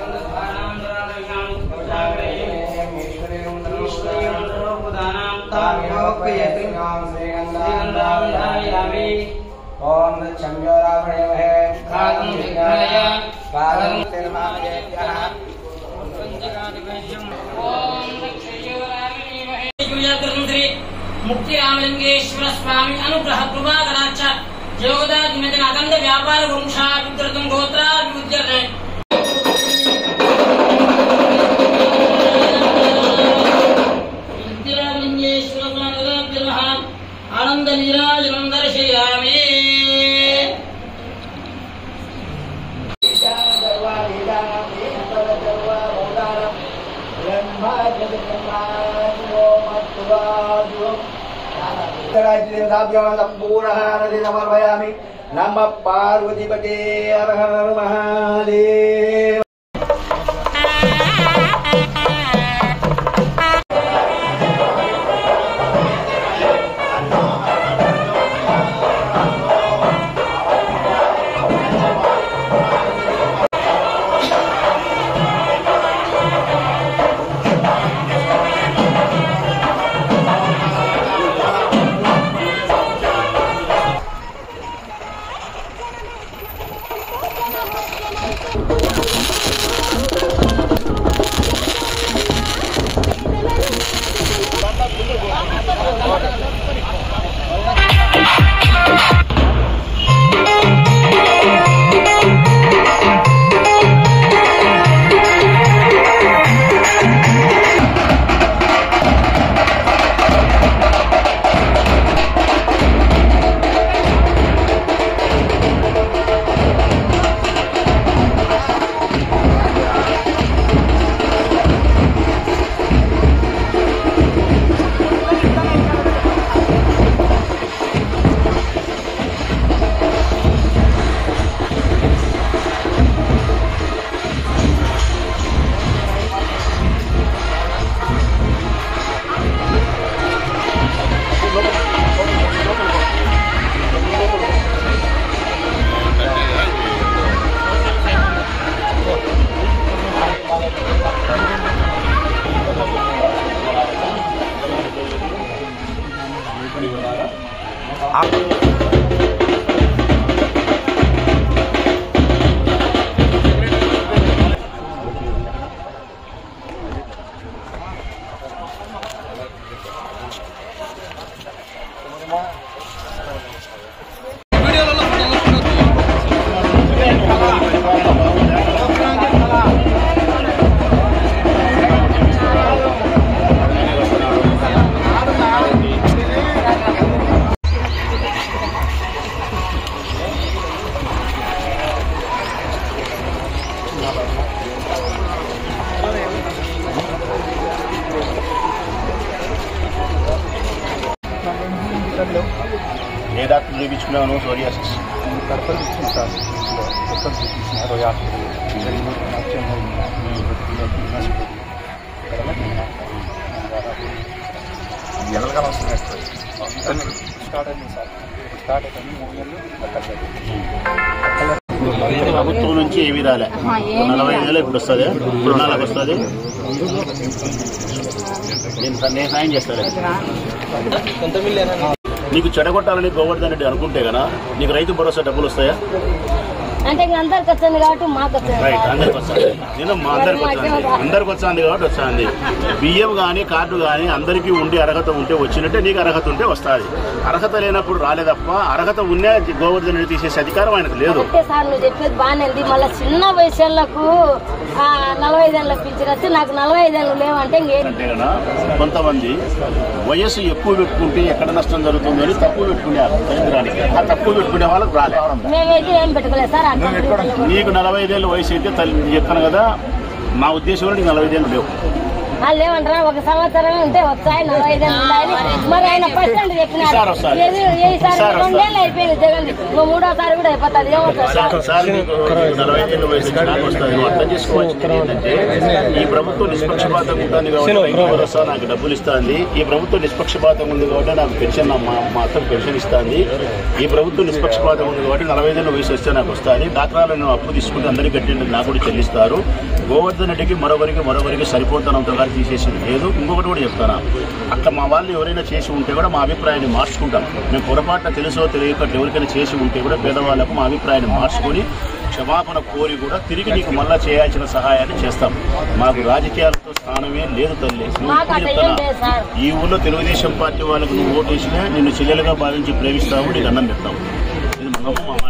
ఓం చంద్రోరాభణయమహే కాగం విఘ్నయ, కాగం తిరుమామయేభ్యః ముక్తి రామలింగేశ్వర స్వామి అనుగ్రహ కృపాకరాచ జోగదాదిమతిన అఖండ వ్యాపార వంశాభివృద్ధం గోత్రాభివృద్ధ్యర్థం విద్యాలింగేశ్వర స్వామి ఆనంద నీరాజనం దర్శయామి సమర్పయామి నమ పార్వతిపతే హర హర మహాదేవ ఏ డాక్టర్ చూపించుకున్నాను సోరియాసిస్ కడపలు ఇచ్చింది సార్ ఎక్కడ చూపించిన రోజు హాస్పిటల్ రెండు మూడు నచ్చం ఎనలకాలం వస్తున్నాయి స్టార్ట్ అయింది సార్ స్టార్ట్ అయిపోయింది మూడు నెలలు కట్టలేదు ప్రభుత్వం నుంచి ఏమీ రాలే నలభై ఐదు వేలు ఇప్పుడు వస్తుంది ఇప్పుడు నాలుగు వస్తుంది నేను నేను సాయం చేస్తాను నీకు చెడగొట్టాలని గోవర్ధన్ రెడ్డి అనుకుంటే గనా నీకు రైతు భరోసా డబ్బులు వస్తాయా అంటే ఇంక అందరికి వచ్చింది కాబట్టి మాకు వచ్చింది రైట్ అందరికి వస్తుంది నేను మా అందరికి వచ్చింది అందరికి వచ్చింది కాబట్టి వస్తుంది బియ్యం కానీ కార్డు కానీ అందరికీ ఉండి అర్హత ఉంటే వచ్చినట్టే నీకు అర్హత ఉంటే వస్తుంది అర్హత లేనప్పుడు రాలేదప్ప అర్హత ఉన్నే గోవర్ధన్ రెడ్డి తీసేసే అధికారం ఆయనకు లేదు అంటే సార్ నువ్వు చెప్పేది బాగానే ఉంది మళ్ళీ చిన్న వయసులకు నలభై ఐదేళ్ళ పింఛన్ వచ్చి నాకు నలభై ఐదేళ్ళు లేవంటే ఇంకేం అంటే కదా కొంతమంది వయస్సు ఎక్కువ పెట్టుకుంటే ఎక్కడ నష్టం జరుగుతుందని తక్కువ పెట్టుకునేవారు కేంద్రానికి ఆ తక్కువ పెట్టుకునే వాళ్ళకి రాలే మేమైతే ఏం పెట్టుకోలేదు సార్ అట్లా నీకు నలభై ఐదేళ్ళ వయసు అయితే తల్లి చెప్తాను కదా నా ఉద్దేశంలో నీకు నలభై ఐదేళ్ళు లేవు వాళ్ళు ఏమంటారా ఒక సంవత్సరం ఉంటే వచ్చాయి నలభై ఐదు ఏళ్ళు ఉండాలి మరి ఆయన ఫస్ట్ అండ్ చెప్పినారు ఈసారి వస్తారు. ఏది ఈసారి ఈసారి రెండేళ్ళు అయిపోయింది జగన్ ఇంకో మూడోసారి కూడా అయిపోతుంది ఏమవుతుంది సార్ సార్ మీకు నలభై ఐదు వయసు వచ్చినాక వస్తుంది నువ్వు అర్థం చేసుకోవాల్సింది ఏంటంటే ఈ ప్రభుత్వం నిష్పక్షపాతంగా ఉంటుంది కాబట్టి రైతు భరోసా నాకు డబ్బులు ఇస్తుంది ఈ ప్రభుత్వం నిష్పక్షపాతం ఉంది కాబట్టి నాకు పెన్షన్ నా- మా మా అత్తకు పెన్షన్ ఇస్తుంది ఈ ప్రభుత్వం నిష్పక్షపాతం ఉంది కాబట్టి నలభై ఐదేళ్ళ వయసు వస్తే నాకు వస్తుంది డాక్టర్లు నేను అప్పు తీసుకుంటే అందరికీ కట్టిండి నాకు కూడా చెల్లిస్తారు గోవర్ధన్ రెడ్డికి మరొకరికి మరొకరికి సరిపోతానంత గారు తీసేసింది లేదు ఇంకొకటి కూడా చెప్తాను అట్లా మా వాళ్ళు ఎవరైనా చేసి ఉంటే కూడా మా అభిప్రాయాన్ని మార్చుకుంటాం మేము పొరపాటున తెలుసో తెలియక ఎవరికైనా చేసి ఉంటే కూడా పేదవాళ్ళకు మా అభిప్రాయాన్ని మార్చుకొని క్షమాపణ కోరి కూడా తిరిగి నీకు మళ్ళా చేయాల్సిన సహాయాన్ని చేస్తాం మాకు రాజకీయాలతో స్థానమే లేదు తల్లి నువ్వు మాకు ఇప్పుడు అట్లా ఏం చెప్తున్నా. లేదు సార్ ఈ ఊళ్ళో తెలుగుదేశం పార్టీ వాళ్ళకు నువ్వు ఓటు వేసినా నిన్ను చెల్లెలుగా భావించి ప్రేమిస్తావు నీకు అన్నం పెడతావు ఇది మా నమ్ము మా మాట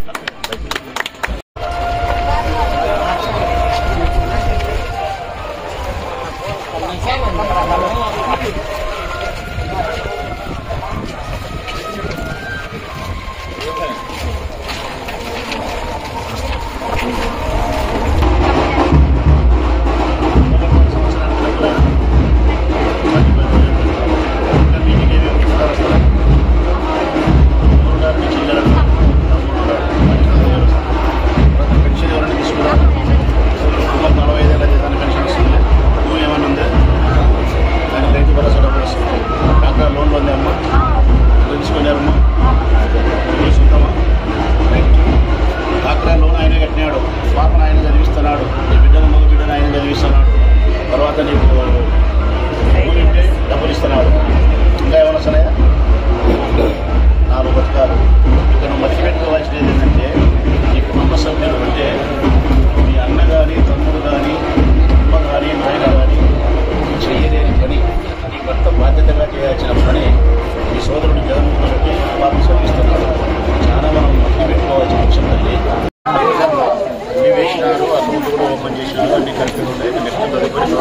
పెన్షన్ ఎవరైనా తీసుకున్నారు నలభై ఐదు ఏళ్ళ జీతాన్ని పెన్షన్ ఇస్తుంది నువ్వు ఏమైనా ఉందా దానికి రైతు భరోసా డబ్బులు వస్తుంది డాక్టర్ లోన్లు ఉంది అమ్మా తెలుసుకున్నారమ్మా నీ సొంతమా రైట్ డాక్టర్ లోన్ ఆయన కట్టినాడు పాపను ఆయన చదివిస్తున్నాడు నీ బిడ్డను మగ బిడ్డను ఆయన చదివిస్తున్నాడు తర్వాత నీకు భూమి ఉంటే డబ్బులు ఇస్తున్నాడు ఇంకా ఏమైనా వస్తున్నాయా నాలుగు బతకాలు ఇక్కడ నువ్వు మర్చిపెట్టుకోవాల్సినది ఏంటంటే నీ కుటుంబ సభ్యులు అంటే మీ అన్న కానీ తమ్ముడు కానీ అమ్మ కానీ నాయన కానీ చేయలేని పని నీ భర్త బాధ్యతగా చేయాల్సిన పని మీ సోదరుడు జగన్మోహన్ రెడ్డి పాపం చదివిస్తున్నాడు చాలా మనం మర్చి పెట్టుకోవాల్సిన విషయం తల్లి ఇవి వేసినారు అకౌంట్ కూడా ఓపెన్ చేసినారు అన్ని కరెక్ట్గా ఉన్నాయి నెక్స్ట్ తదుపరి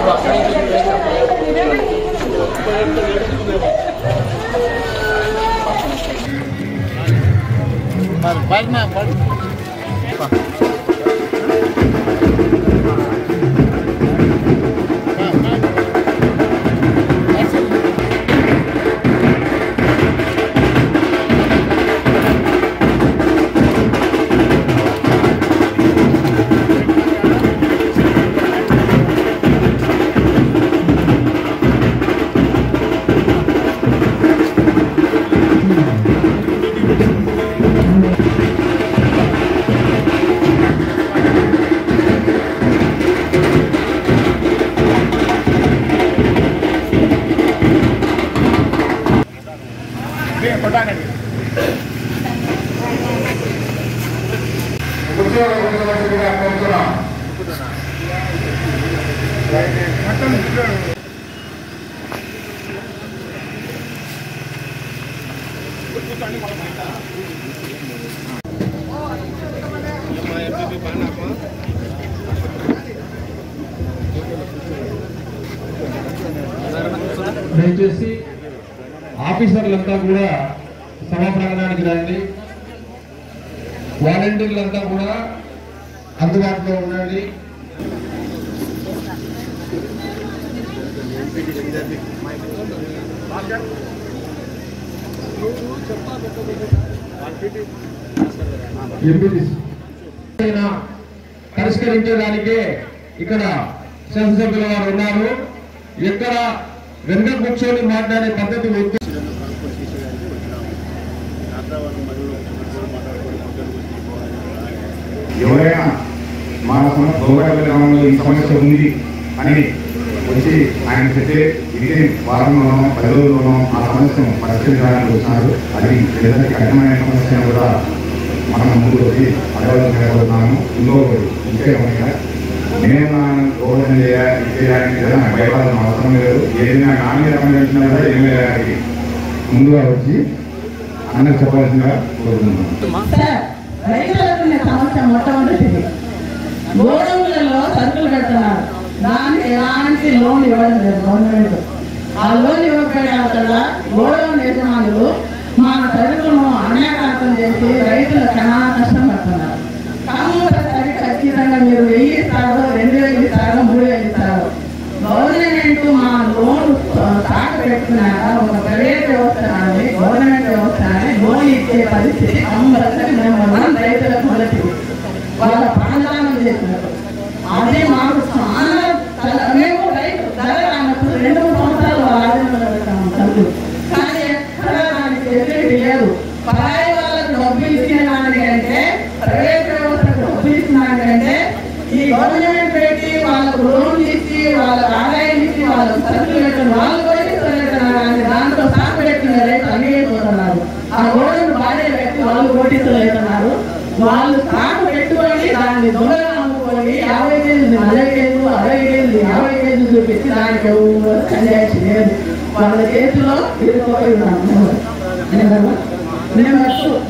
దయచేసి ఆఫీసర్లంతా కూడా సభా ప్రాంగణానికి రండి వాలంటీర్లంతా కూడా అందుబాటులో ఉండండి ఎంపీటీసీ అయినా పరిష్కరించడానికే ఇక్కడ శాసనసభ్యుల వారు ఉన్నారు ఎక్కడ వెనుక కూర్చొని మాట్లాడే పద్ధతి వద్దు ఎవరైనా మా సమ- గౌరవ గ్రామంలో ఈ సమస్య ఉంది అని వచ్చి ఆయన చెప్తే ఇది వారంలోనో పది రోజుల్లోనో ఆ సమస్యను పరిష్కరించడానికి వచ్చినారు అది ఏదైనా కఠినమైన సమస్య కూడా మనం ముందు వచ్చి అడగలుగుతున్నాము ఇంకొకటి ముఖ్యమైన నేను నా గౌరవం చేయాలి ఇది చేయాలని ఏదైనా భయపడాల్సిన అవసరం లేదు ఏదైనా నా మీద పనిచేసినా కూడా ఏమీ గారికి ముందుగా వచ్చి అన్నకు చెప్పాల్సిందిగా కోరుకుంటున్నాను సార్ రైతులకు ఉన్న సమస్య మొట్టమొదటిది గోడౌన్లలో సరుకులు పెడుతున్నారు దానికి ఎలాంటి లోన్ ఇవ్వడం లేదు గవర్నమెంట్ ఆ లోన్ ఇవ్వకపోవడం వల్ల గోడౌన్ యజమానులు మా సరుకులను అన్యాకాంతం చేసి రైతులు చాలా కష్టం పడుతున్నారు కంపల్సరీ ఖచ్చితంగా మీరు వెయ్యి ఇస్తారో రెండు వేలు ఇస్తారో మూడు వేలు ఇస్తారో గవర్నమెంట్ గవర్నమెంట్ మా లోన్ తాక పెట్టుకున్నాక ఒక ప్రైవేట్ వ్యవస్థ కానీ గవర్నమెంట్ వ్యవస్థ కానీ లోన్ ఇచ్చే పరిస్థితి కంపల్సరీ నెంబర్ వన్ రైతులకు మొదటి వాళ్ళ ప్రాణదానం చేసినారు అదే మాకు చాలా చాలా- మేము రైతు ధర రానప్పుడు రెండు మూడు సంవత్సరాలు వాళ్ళ ఆధీనంలో పెట్టాము చదువు కానీ ఎక్కడ దానికి ఫెసిలిటీ లేదు పరాయి వాళ్ళకు డబ్బు ఇచ్చిన దానికంటే ప్రైవేట్ వ్యవస్థకు డబ్బు ఇచ్చిన దానికంటే ఈ గవర్నమెంట్ పెట్టి వాళ్ళకు లోన్ ఇచ్చి వాళ్ళకు ఆదాయం ఇచ్చి వాళ్ళకు సరుకులు పెట్టిన వాళ్ళు కోటిస్తున్నారు దాంట్లో సాకు పెట్టిన రైతు అంగీకరిస్తున్నారు ఆ గోడను భార్య పెట్టి వాళ్ళు కోటిస్తున్నారు వాళ్ళు సాకు పెట్టుకొని దాన్ని దొంగగా అమ్ముకొని యాభై కేజీలు నలభై కేజీలు అరవై కేజీలు యాభై కేజీలు చూపించి దానికి ఎవరు కన్యాసి లేదు వాళ్ళ చేతిలో ఇరుక్కుపోయి ఉన్నాము నెంబర్ టూ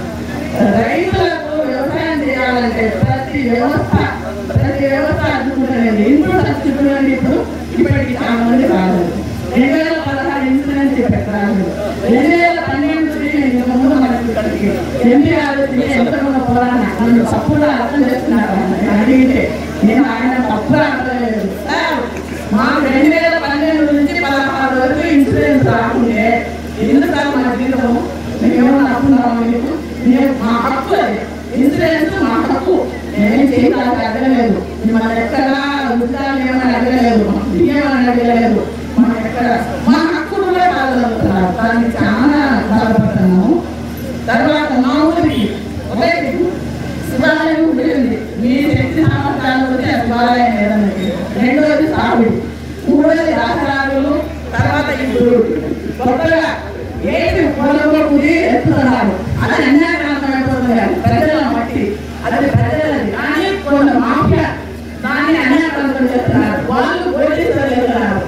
రైతులకు వ్యవసాయం చేయాలంటే ప్రతి వ్యవస్థ ప్రతి వ్యవస్థ అడ్డుకుంటున్నది ఇన్సూరెన్స్ చూడండి ఇప్పుడు ఇప్పటికి చాలా మంది రాలేదు రెండు వేల పదహారు ఇన్సూరెన్స్ పెట్టరాదు రెండు వేల పన్నెండు నుంచి నేను ఇంతకు ముందు మనకి ఇక్కడికి ఎంపీ గారు వచ్చి ఎంతకున్న పోరాట నన్ను తప్పుగా అర్థం చేస్తున్నారు ఆయన. నేను అడిగితే నేను ఆయన తప్పుగా అర్థం లేదు సార్, మాకు రెండు వేల పన్నెండు నుంచి పదహారు వరకు ఇన్సూరెన్స్ రాకుంటే ఎందుకు మన జీవితం మేమేమన్నా అప్పున్నామా మీకు మేము మా హక్కు అది ఇన్సూరెన్స్ మా హక్కు నేనేం చేయడానికి అడగలేదు మిమ్మల్ని ఎక్కడ ఉద్యోగాలు ఏమని అడగలేదు ఏమని అడగలేదు మనం ఎక్కడ మా హక్కు కూడా కాదనుకున్నారు దానికి చాలా బాధపడుతున్నాము తర్వాత మా ఊరికి ఒకే శివాలయం గుడి ఉంది మీ శక్తి సామర్థ్యాలు వచ్చి ఆ శివాలయం లేదన్నది రెండోది సాగుడి మూడోది రాసరాజులు తర్వాత ఇప్పుడు కొత్తగా ఏది పొలంలో కుది ఎత్తుతున్నారు అది అన్యాక్రాంతం అయిపోతుంది ప్రజల మట్టి అది ప్రజలది కానీ కొంత మాఫియా దాన్ని అన్యాక్రాంతం చేస్తున్నారు వాళ్ళు పోలీసులు వెళ్తున్నారు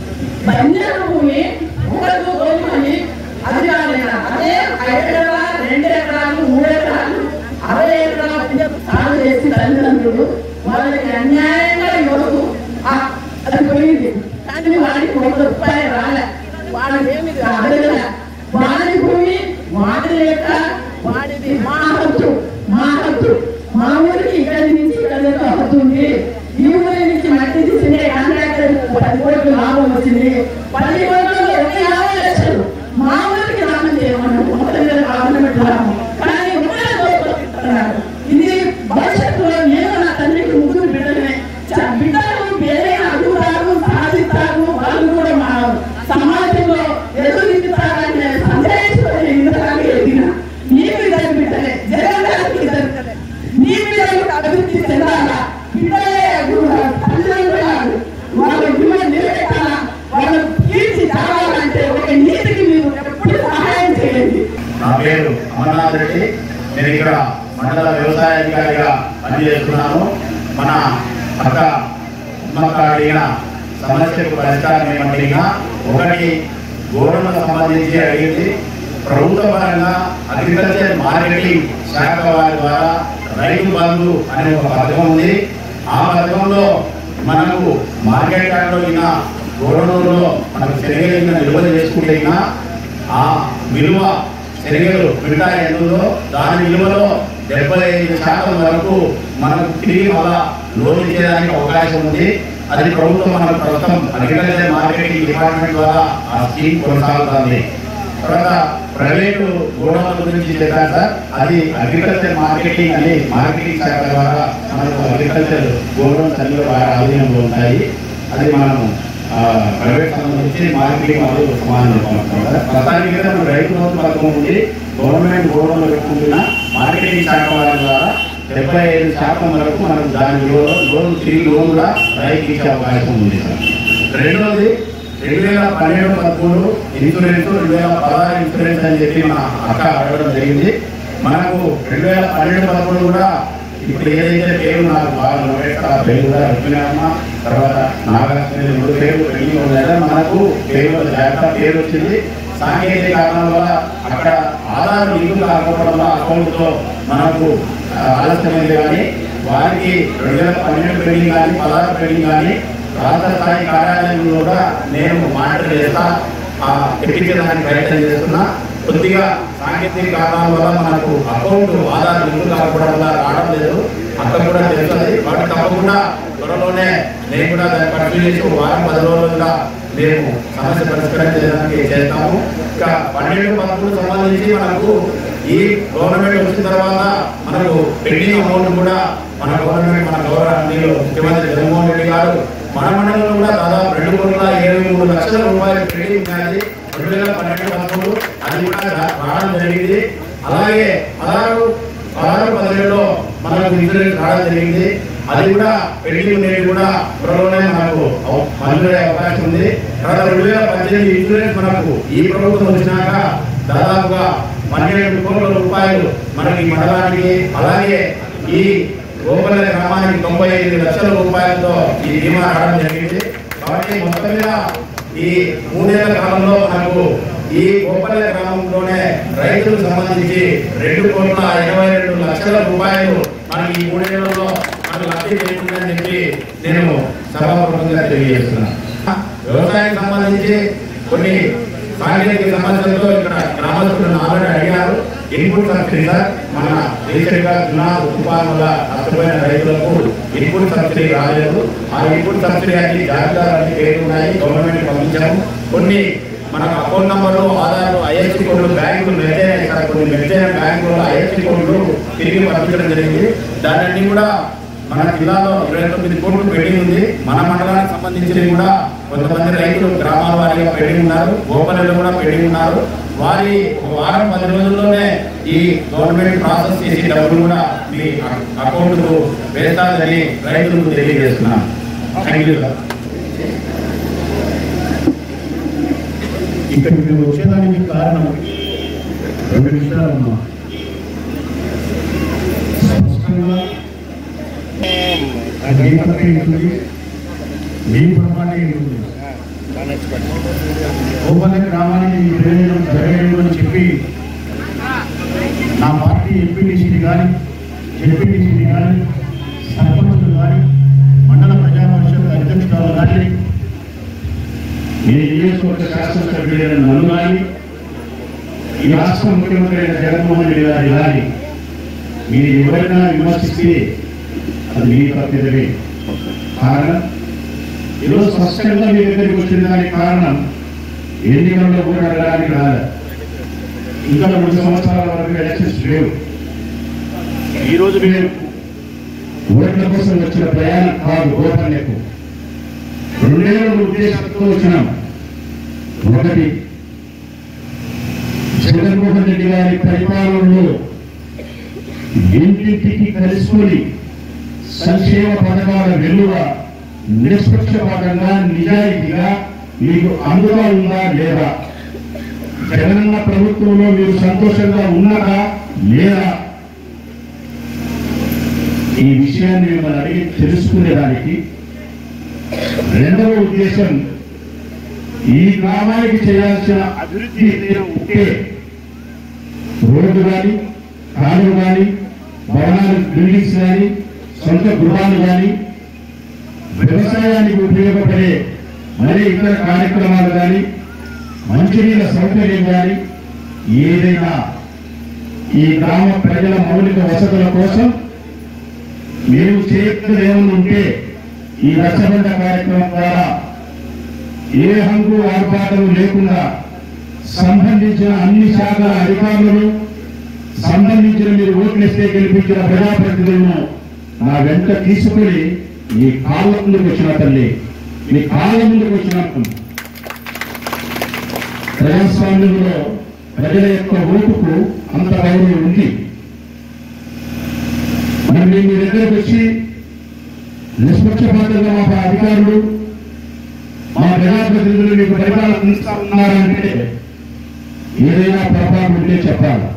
బంజరు భూమి ఒకరికి కోరుకొని అది కాలేదా అదే ఐదు ఎకరాలు రెండు ఎకరాలు మూడు ఎకరాలు అరవై ఎకరాలు సాగు చేసి తల్లిదండ్రులు వాళ్ళకి అన్యాయంగా ఇవ్వదు ఆ- అది పోయింది కానీ వాడికి ఒక రూపాయి రాలే వాడికి ఏమి అడగలే వాడి భూమి వాడి లేక వాడిది మా హక్కు మా హక్కు మా ఊరికి ఇక్కడి నుంచి ఇక్కడ దాకా హక్కు ఉంది ఈ ఊరి నుంచి మట్టి తీసింది కాంట్రాక్టర్ పది కోట్ల లాభం వచ్చింది పది కోట్లలో ఎన్ని యాభై లక్షలు మా ఊరికి దానం చేయమన్నాం మొత్తం మీద గవర్నమెంట్ లాభం కానీ ఒకటే దోచుకుంటున్నారు. ఇది భవిష్యత్తులో నేను నా తండ్రికి ముగ్గురు బిడ్డలే చ- బిడ్డలు వేరే అడుగుతారు సాధిస్తారు వాళ్ళు కూడా మా సమాజంలో ఎదురుతారనే సందేశం ఇంద్రాన్ని ఎదిగిన నీకు ఇద్దరు బిడ్డలే జగన్ గారికి ఇద్దరు బిడ్డలే నీ బిడ్డలు అభివృద్ధి చెందాలా బిడ్డలే అడుగుతారు తల్లిదండ్రులు కాదు వాళ్ళ విలువ నిలబెట్టాలా వాళ్ళ కీర్తి కావాలంటే ఒక నీతికి మీరు ఎప్పుడు సహాయం చేయండి నా పేరు అమర్నాథ్ రెడ్డి నేను ఇక్కడ మండల వ్యవసాయ అధికారిగా పనిచేస్తున్నాను మన అక్క అమ్మక్క అడిగిన సమస్యకు పరిష్కారం ఏమడిగినా ఒకటి గోడలకు సంబంధించి అడిగింది ప్రభుత్వ పరంగా అగ్రికల్చర్ మార్కెటింగ్ శాఖ వారి ద్వారా రైతు బంధు అనే ఒక పథకం ఉంది ఆ పథకంలో మనకు మార్కెట్ యార్డ్లో అయిన గోడనూరులో మనకు శనగలిగిన నిల్వ చేసుకుంటే అయినా ఆ విలువ శనగలు మిగతా ఎందులో దాని విలువలో డెబ్బై ఐదు శాతం వరకు మనకు తిరిగి మళ్ళా లోన్ ఇచ్చేదానికి అవకాశం ఉంది అది ప్రభుత్వం మనకు ప్రస్తుతం అగ్రికల్చర్ మార్కెటింగ్ డిపార్ట్మెంట్ ద్వారా ఆ స్కీమ్ కొనసాగుతుంది తర్వాత ప్రైవేటు గోడౌన్ల గురించి చెప్పారు సార్ అది అగ్రికల్చర్ మార్కెటింగ్ అని మార్కెటింగ్ శాఖ ద్వారా మనకు అగ్రికల్చర్ గోడౌన్స్ అన్ని వారి ఆధీనంలో ఉంటాయి అది మనము ఆ, ప్రైవేట్ సంబంధించి మార్కెటింగ్ వాళ్ళు సమానం చేసుకుంటాం సార్ ప్రధానికి అయితే మన రైతు బంధు పథకం ఉంది గవర్నమెంట్ గోడౌన్లో పెట్టుకుంటున్న మార్కెటింగ్ శాఖ వారి ద్వారా డెబ్బై ఐదు శాతం వరకు మనకు దాని విలువలో లోన్ తిరిగి లోన్ కూడా రైతుకి ఇచ్చే అవకాశం ఉంది సార్ రెండోది రెండు వేల పన్నెండు పదమూడు ఇన్సూరెన్స్ రెండు వేల పదహారు ఇన్సూరెన్స్ అని చెప్పి మన అక్క అడగడం జరిగింది మనకు రెండు వేల పన్నెండు పదమూడు కూడా ఇప్పుడు ఏదైతే పేరు నాకు బాగా నోటెడ్ ఆ పేరు కూడా రఘునామ తర్వాత నాగార్జున మూడు పేర్లు పెళ్లి ఉన్నాయో మనకు పేరు జాగ్రత్త పేరు వచ్చింది సాంకేతిక కారణాల వల్ల అక్కడ ఆధార్ లింక్ కాకపోవడం వల్ల అకౌంట్తో మనకు ఆ, ఆలస్యమైంది కానీ వారికి రెండు వేల పన్నెండు పెళ్లి కానీ పదహారు పెళ్లి కానీ రాష్ట్ర స్థాయి కార్యాలయంలో కూడా నేను మానిటర్ చేస్తా ఆ ఎక్కించడానికి ప్రయత్నం చేస్తున్నా కొద్దిగా సాంకేతిక కారణాల వల్ల మనకు అకౌంట్ ఆధార్ లింక్ కాకపోవడం వల్ల రావడం లేదు అక్కడ కూడా తెలుస్తుంది వాటి తప్పకుండా త్వరలోనే నేను కూడా దాన్ని పరిశీలి చేసి ఒక వారం పది రోజులుగా మేము సమస్య పరిష్కరించడానికి చేస్తాము ఇంకా పన్నెండు పదకొండు సంబంధించి మనకు ఈ గవర్నమెంట్ వచ్చిన తర్వాత మనకు పెండింగ్ అమౌంట్ కూడా మన గవర్నమెంట్ మన గవర్నమెంట్ ముఖ్యమంత్రి జగన్మోహన్ రెడ్డి గారు మన మండలంలో కూడా దాదాపు రెండు కోట్ల ఇరవై మూడు లక్షల రూపాయలు పెండింగ్ ఉన్నది రెండు వేల పన్నెండు పదకొండు అది కూడా రా- రావడం జరిగింది అలాగే పదహారు పదహారు పదిహేడులో మనకు ఇన్సూరెన్స్ రావడం జరిగింది అది కూడా పెండింగ్ ఉండేది కూడా త్వరలోనే మనకు అవ- మంజూరయ్యే అవకాశం ఉంది తర్వాత రెండు వేల పద్దెనిమిది ఇన్సూరెన్స్ మనకు ఈ ప్రభుత్వం వచ్చినాక దాదాపుగా పన్నెండు కోట్ల రూపాయలు మనకి ఈ మండలానికి అలాగే ఈ గోపల్లి గ్రామానికి తొంభై ఐదు లక్షల రూపాయలతో ఈ బీమా రావడం జరిగింది కాబట్టి మొత్తం మీద ఈ మూడేళ్ల కాలంలో మనకు ఈ గోపల్లి గ్రామంలోనే రైతులకు సంబంధించి రెండు కోట్ల ఇరవై రెండు లక్షల రూపాయలు మనకి ఈ మూడేళ్లలో మనకు లబ్ధి చేస్తుందని చెప్పి నేను సభాపూర్వకంగా తెలియజేస్తున్నాను వ్యవసాయానికి సంబంధించి కొన్ని సాంకేతిక సమస్యలతో ఇక్కడ గ్రామస్తులను ఆల్రెడీ అడిగారు ఇన్పుట్ సబ్సిడీ సార్ మన రీసెంట్ గా చున్నా తుఫాన్ వల్ల నష్టపోయిన రైతులకు ఇన్పుట్ సబ్సిడీ రాలేదు ఆ ఇన్పుట్ సబ్సిడీ అన్ని జాబితాలు అన్ని పేరు ఉన్నాయి గవర్నమెంట్ పంపించాము కొన్ని మనకు అకౌంట్ నంబర్లు ఆధార్ ఐఎస్టీ కోడ్లు బ్యాంకులు మెరుగైన ఇక్కడ కొన్ని మెరుగైన బ్యాంకులు ఐఎస్టీ కోడ్లు తిరిగి పంపించడం జరిగింది దాన్ని కూడా మన జిల్లాలో ఇరవై తొమ్మిది కోట్లు పెండింగ్ ఉంది మన మండలానికి సంబంధించినవి కూడా కొంతమంది రైతులు గ్రామాల వారీగా పెండింగ్ ఉన్నారు గోపనలు కూడా పెండింగ్ ఉన్నారు వారి ఒక వారం పది రోజుల్లోనే ఈ గవర్నమెంట్ ప్రాసెస్ చేసి డబ్బులు కూడా మీ అకౌంట్ కు వేస్తాదని రైతులకు తెలియజేస్తున్నాను థ్యాంక్ యూ సార్ ఇక్కడికి వచ్చేదానికి కారణం రెండు విషయాలమ్మా స్పష్టంగా అది మీ పక్కనే ఉంటుంది మీ ప్రమాణే ఉంటుంది గోపాల గ్రామానికి ఈ ప్రయోజనం జరగలేదు అని చెప్పి నా పార్టీ ఎంపీటీసీని కానీ జెడ్పీటీసీని కానీ సర్పంచులు కానీ మండల ప్రజా పరిషత్ అధ్యక్షురాలు కానీ ఈ నియోజకవర్గ శాసనసభ్యుడైన నన్ను కానీ ఈ రాష్ట్ర ముఖ్యమంత్రి అయిన జగన్మోహన్ రెడ్డి గారి కానీ మీరు ఎవరైనా విమర్శిస్తే అది మీ తప్పిదమే కారణం ఈరోజు స్పష్టంగా మీ దగ్గరికి వచ్చిన దానికి కారణం ఎన్నికల్లో కూడా అడగడానికి రాలేదు ఇంకా మూడు సంవత్సరాల వరకు ఎలక్షన్స్ లేవు ఈ రోజు మీరు ఓట్ల కోసం వచ్చిన ప్రయాణం కాదు గోపన్యకు రెండేళ్ల ఉద్దేశంతో వచ్చినాం ఒకటి జగన్మోహన్ రెడ్డి గారి పరిపాలనలో ఇంటింటికి కలుసుకొని సంక్షేమ పథకాల వెలువ నిష్పక్షపాతంగా నిజాయితీగా మీకు అందులో ఉందా లేదా జగనన్న ప్రభుత్వంలో మీరు సంతోషంగా ఉన్నారా లేదా ఈ విషయాన్ని మిమ్మల్ని అడిగి తెలుసుకునేదానికి రెండవ ఉద్దేశం ఈ గ్రామానికి చేయాల్సిన అభివృద్ధి ఏదైనా ఉంటే రోడ్డు కానీ కాలువ కానీ భవనాలు బిల్డింగ్స్ కానీ సొంత గృహాలు కానీ వ్యవసాయానికి ఉపయోగపడే మరి ఇతర కార్యక్రమాలు కానీ మంచినీళ్ళ సౌకర్యం కానీ ఏదైనా ఈ గ్రామ ప్రజల మౌలిక వసతుల కోసం మేము చేయగలిగేది ఏమైనా ఉంటే ఈ రచ్చబండ కార్యక్రమం ద్వారా ఏ హంగు ఆర్భాటం లేకుండా సంబంధించిన అన్ని శాఖల అధికారులను సంబంధించిన మీరు ఓట్లేస్తే గెలిపించిన ప్రజాప్రతినిధులను నా వెంట తీసుకుని మీ కాళ్ళ ముందుకు వచ్చిన తల్లి మీ కాళ్ళ ముందుకు వచ్చిన ప్రజాస్వామ్యంలో ప్రజల యొక్క ఓటుకు అంత గౌరవం ఉంది మరి మేము మీ దగ్గరకు వచ్చి నిష్పక్షపాతంగా మా అధికారులు మా ప్రజాప్రతినిధులు మీకు పరిపాలన అందిస్తా ఉన్నారంటే ఏదైనా పొరపాటు ఉంటే చెప్పాలి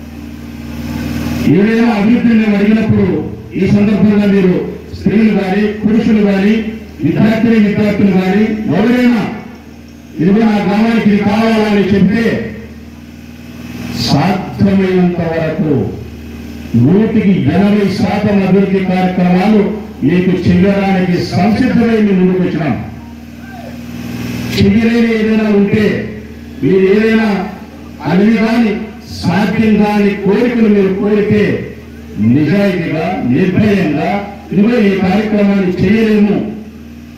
ఏదైనా అభివృద్ధిని మేము అడిగినప్పుడు ఈ సందర్భంగా మీరు స్త్రీలు కానీ పురుషులు కానీ విద్యార్థిని విద్యార్థులు కానీ ఎవరైనా ఇదిగో నా గ్రామానికి ఇది కావాలని చెప్తే సాధ్యమైనంత వరకు నూటికి ఎనభై శాతం అభివృద్ధి కార్యక్రమాలు మీకు చెయ్యడానికి సంసిద్ధమై మేము ముందుకు వచ్చినాం చెయ్యలేని ఏదైనా ఉంటే మీరు ఏదైనా అన్ని కానీ సాధ్యం కాని కోరికలు మీరు కోరితే నిజాయితీగా నిర్భయంగా ఇదిగో ఈ కార్యక్రమాన్ని చేయలేము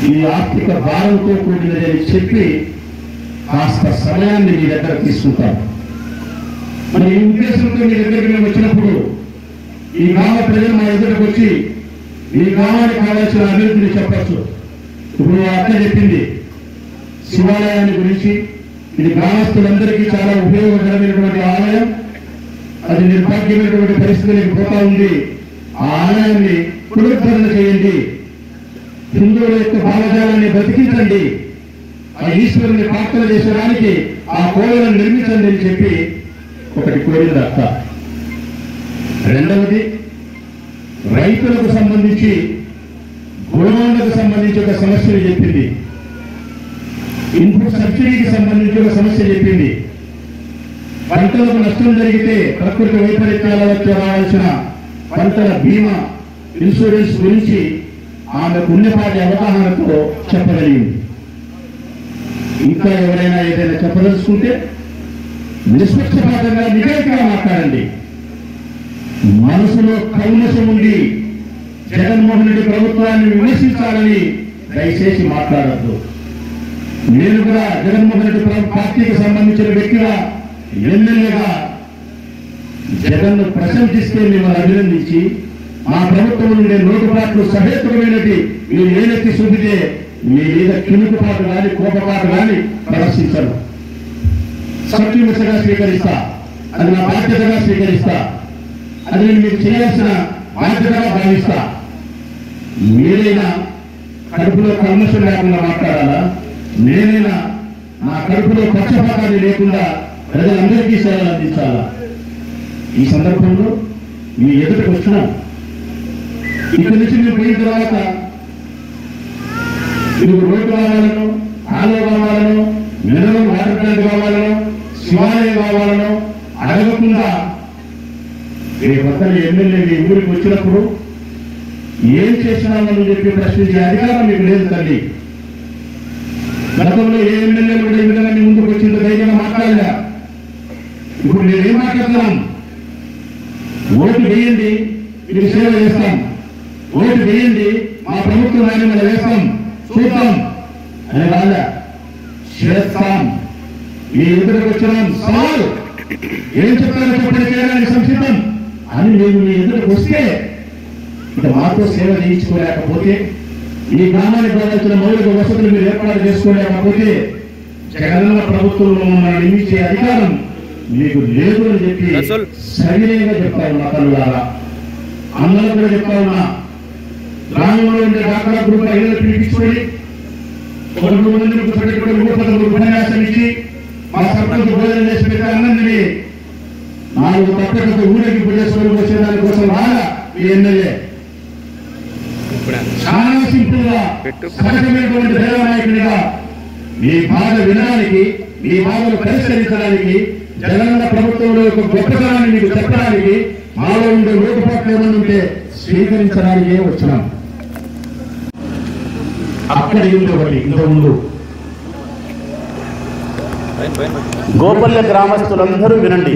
ఈ ఆర్థిక భారంతో కూడినది అని చెప్పి కాస్త సమయాన్ని మీ దగ్గర తీసుకుంటాను మరి ఈ ఉద్దేశంతో మీ దగ్గరికి మేము వచ్చినప్పుడు ఈ గ్రామ ప్రజలు మా ఎదురుకు వచ్చి ఈ గ్రామానికి కావాల్సిన అభివృద్ధిని చెప్పచ్చు ఇప్పుడు ఆ అక్క చెప్పింది శివాలయాన్ని గురించి ఇది గ్రామస్తులందరికీ చాలా ఉపయోగకరమైనటువంటి ఆలయం అది నిర్భాగ్యమైనటువంటి పరిస్థితులకు పోతా ఉంది ఆ ఆలయాన్ని పునరుద్ధరణ చేయండి హిందువుల యొక్క భావజాలాన్ని బతికించండి ఆ ఈశ్వరుని ప్రార్థన చేసడానికి ఆ కోవలను నిర్మించండి అని చెప్పి ఒకటి కోరింది అక్క రెండవది రైతులకు సంబంధించి గోడౌన్లకు సంబంధించి ఒక సమస్యను చెప్పింది ఇన్పుట్ సబ్సిడీకి సంబంధించి ఒక సమస్య చెప్పింది పంటలకు నష్టం జరిగితే ప్రకృతి వైపరీత్యాల వచ్చి రావాల్సిన పంటల బీమా ఇన్సూరెన్స్ గురించి ఆమెకు ఉన్నపాటి అవగాహనతో చెప్పగలిగింది ఇంకా ఎవరైనా ఏదైనా చెప్పదలుచుకుంటే నిష్పక్షపాతంగా నిజాయితీగా మాట్లాడండి మనసులో కౌనసం ఉండి జగన్మోహన్ రెడ్డి ప్రభుత్వాన్ని విమర్శించాలని దయచేసి మాట్లాడద్దు నేను కూడా జగన్మోహన్ రెడ్డి ప్రభు- పార్టీకి సంబంధించిన వ్యక్తిగా ఎమ్మెల్యేగా జగన్ ప్రశంసిస్తే మిమ్మల్ని అభినందించి మా ప్రభుత్వం నుండి లోటుపాట్లు సహేతుకమైనది మీరు ఏలెత్తి చూపితే మీ మీద కినుకుపాటు కానీ కోపపాటు కానీ ప్రదర్శించరు సత్యమిసగా స్వీకరిస్తా అది నా బాధ్యతగా స్వీకరిస్తా అది నేను మీకు చేయాల్సిన బాధ్యతగా భావిస్తా మీరైనా కడుపులో కల్మషం లేకుండా మాట్లాడాలా నేనైనా నా కడుపులో పక్షపాతాన్ని లేకుండా ప్రజలందరికీ సేవలు అందించాలా ఈ సందర్భంలో మీ ఎదుటికి వచ్చినాం ఇక్కడి నుంచి మీరు పోయిన తర్వాత ఇది రోడ్డు కావాలను కాలువ కావాలను మినరల్ వాటర్ ప్లాంట్ కావాలను శివాలయం కావాలను అడగకుండా రేపొద్దున ఎమ్మెల్యే మీ ఊరికి వచ్చినప్పుడు ఏం చేసినామని చెప్పి ప్రశ్నించే అధికారం మీకు లేదు తల్లి గతంలో ఏ ఎమ్మెల్యేలు కూడా ఈ విధంగా మీ ముందుకు వచ్చిందో ధైర్యంగా మాట్లాడలే ఇప్పుడు నేను ఏం మాట్లాడుతున్నాం ఓటు వేయండి మీరు సేవ చేస్తాం ఓటు వేయండి మా ప్రభుత్వం ఆయన మీద వేస్తాం చూద్దాం అని వాళ్ళ చేస్తాం మీ ఎదురుకు వచ్చినాం సవాల్ ఏం చెప్తారో చెప్పండి చేయడానికి సంసిద్ధం అని మేము మీ ఎదురుకు వస్తే ఇక మాతో సేవ చేయించుకోలేకపోతే ఈ గ్రామానికి కావాల్సిన మౌలిక వసతులు మీరు ఏర్పాటు చేసుకోలేకపోతే జగనన్న ప్రభుత్వంలో మమ్మల్ని నియమించే అధికారం మీకు లేదు అని చెప్పి సవినయంగా చెప్తా ఉన్నా తల్లులారా అందరూ కూడా చెప్తా ఉన్నా గ్రామంలో ఉండే డాక్టర్ గ్రూప్ ఐదు పిలిపించుకొని ఒక రెండు మందిని కూర్చోబెట్టుకుని రూపంలో ఉపన్యాసం ఇచ్చి మా సర్పంచ్ భోజనం చేసి పెట్టే అన్నందిని నాలుగు తప్పకుండా ఊరేగింపు చేసుకొని వచ్చే దానికోసం రాగా ఈ ఎమ్మెల్యే చాలా సింపుల్ గా సహజమైనటువంటి దైవ నాయకుడిగా మీ బాధ వినడానికి మీ బాధను పరిష్కరించడానికి జగనన్న ప్రభుత్వంలో యొక్క గొప్పతనాన్ని మీకు చెప్పడానికి మాలో ఉండే లోటుపాట్లు ఏమన్నా ఉంటే స్వీకరించడానికే వచ్చినాం అక్కడ ఉంది ఒకటి ఇంతకుముందు గోపల్య గ్రామస్తులందరూ వినండి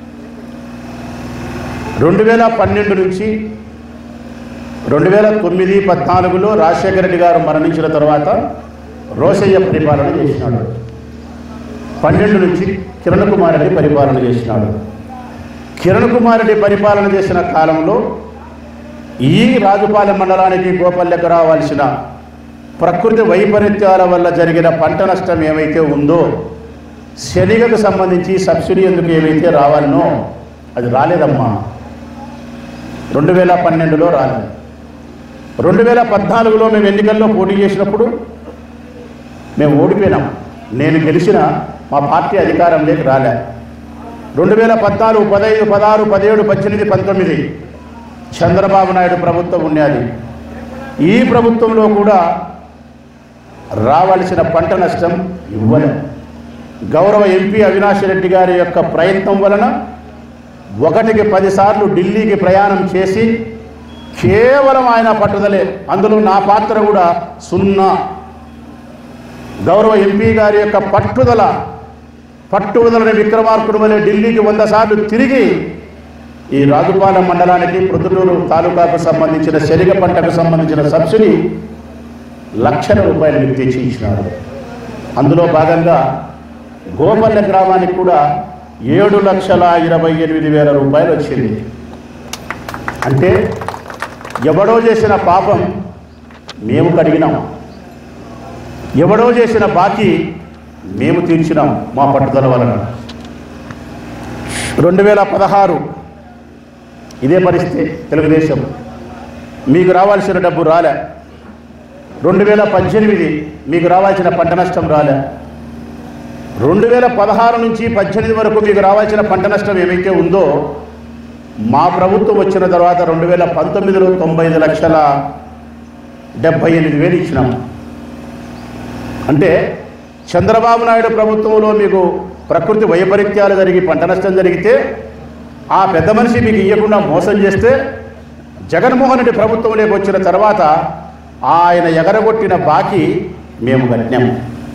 రెండు వేల పన్నెండు నుంచి రెండు వేల తొమ్మిది పద్నాలుగులో రాజశేఖర రెడ్డి గారు మరణించిన తర్వాత రోషయ్య పరిపాలన చేసినాడు పన్నెండు నుంచి కిరణ్ కుమార్ రెడ్డి పరిపాలన చేసినాడు కిరణ్ కుమార్ రెడ్డి పరిపాలన చేసిన కాలంలో ఈ రాజుపాలెం మండలానికి గోపల్యకు రావాల్సిన ప్రకృతి వైపరీత్యాల వల్ల జరిగిన పంట నష్టం ఏమైతే ఉందో శనిగకు సంబంధించి సబ్సిడీ ఎందుకు ఏమైతే రావాలనో అది రాలేదమ్మా రెండు వేల పన్నెండులో రాలేదు రెండు వేల పద్నాలుగులో మేము ఎన్నికల్లో పోటీ చేసినప్పుడు మేము ఓడిపోయినాం నేను గెలిచిన మా పార్టీ అధికారంలోకి రాలే రెండు వేల పద్నాలుగు పదహైదు పదహారు పదిహేడు పద్దెనిమిది పంతొమ్మిది చంద్రబాబు నాయుడు ప్రభుత్వం ఉన్నది ఈ ప్రభుత్వంలో కూడా రావాల్సిన పంట నష్టం ఇవ్వలేదు గౌరవ ఎంపీ అవినాష్ రెడ్డి గారి యొక్క ప్రయత్నం వలన ఒకటికి పదిసార్లు ఢిల్లీకి ప్రయాణం చేసి కేవలం ఆయన పట్టుదలే అందులో నా పాత్ర కూడా సున్నా గౌరవ ఎంపీ గారి యొక్క పట్టుదల పట్టుదలని విక్రమార్కుడు వలె ఢిల్లీకి వంద సార్లు తిరిగి ఈ రాజుపాలెం మండలానికి ప్రొద్దుటూరు తాలూకాకు సంబంధించిన శనగ పంటకు సంబంధించిన సబ్సిడీ లక్షల రూపాయలు మీకు తెచ్చి ఇచ్చినాడు అందులో భాగంగా గోపల్లె గ్రామానికి కూడా ఏడు లక్షల ఇరవై ఎనిమిది వేల రూపాయలు వచ్చింది అంటే ఎవడో చేసిన పాపం మేము కడిగినాం ఎవడో చేసిన బాకీ మేము తీర్చినాం మా పట్టుదల వలన రెండు వేల పదహారు ఇదే పరిస్థితి తెలుగుదేశం మీకు రావాల్సిన డబ్బు రాలే రెండు వేల పద్దెనిమిది మీకు రావాల్సిన పంట నష్టం రాలే రెండు వేల పదహారు నుంచి పద్దెనిమిది వరకు మీకు రావాల్సిన పంట నష్టం ఏమైతే ఉందో మా ప్రభుత్వం వచ్చిన తర్వాత రెండు వేల పంతొమ్మిదిలో తొంభై ఐదు లక్షల డెబ్బై ఎనిమిది వేలు ఇచ్చినాం అంటే చంద్రబాబు నాయుడు ప్రభుత్వంలో మీకు ప్రకృతి వైపరీత్యాలు జరిగి పంట నష్టం జరిగితే ఆ పెద్ద మనిషి మీకు ఇవ్వకుండా మోసం చేస్తే జగన్మోహన్ రెడ్డి ప్రభుత్వంలోకి వచ్చిన తర్వాత ఆయన ఎగరగొట్టిన బాకీ మేము కట్టినాము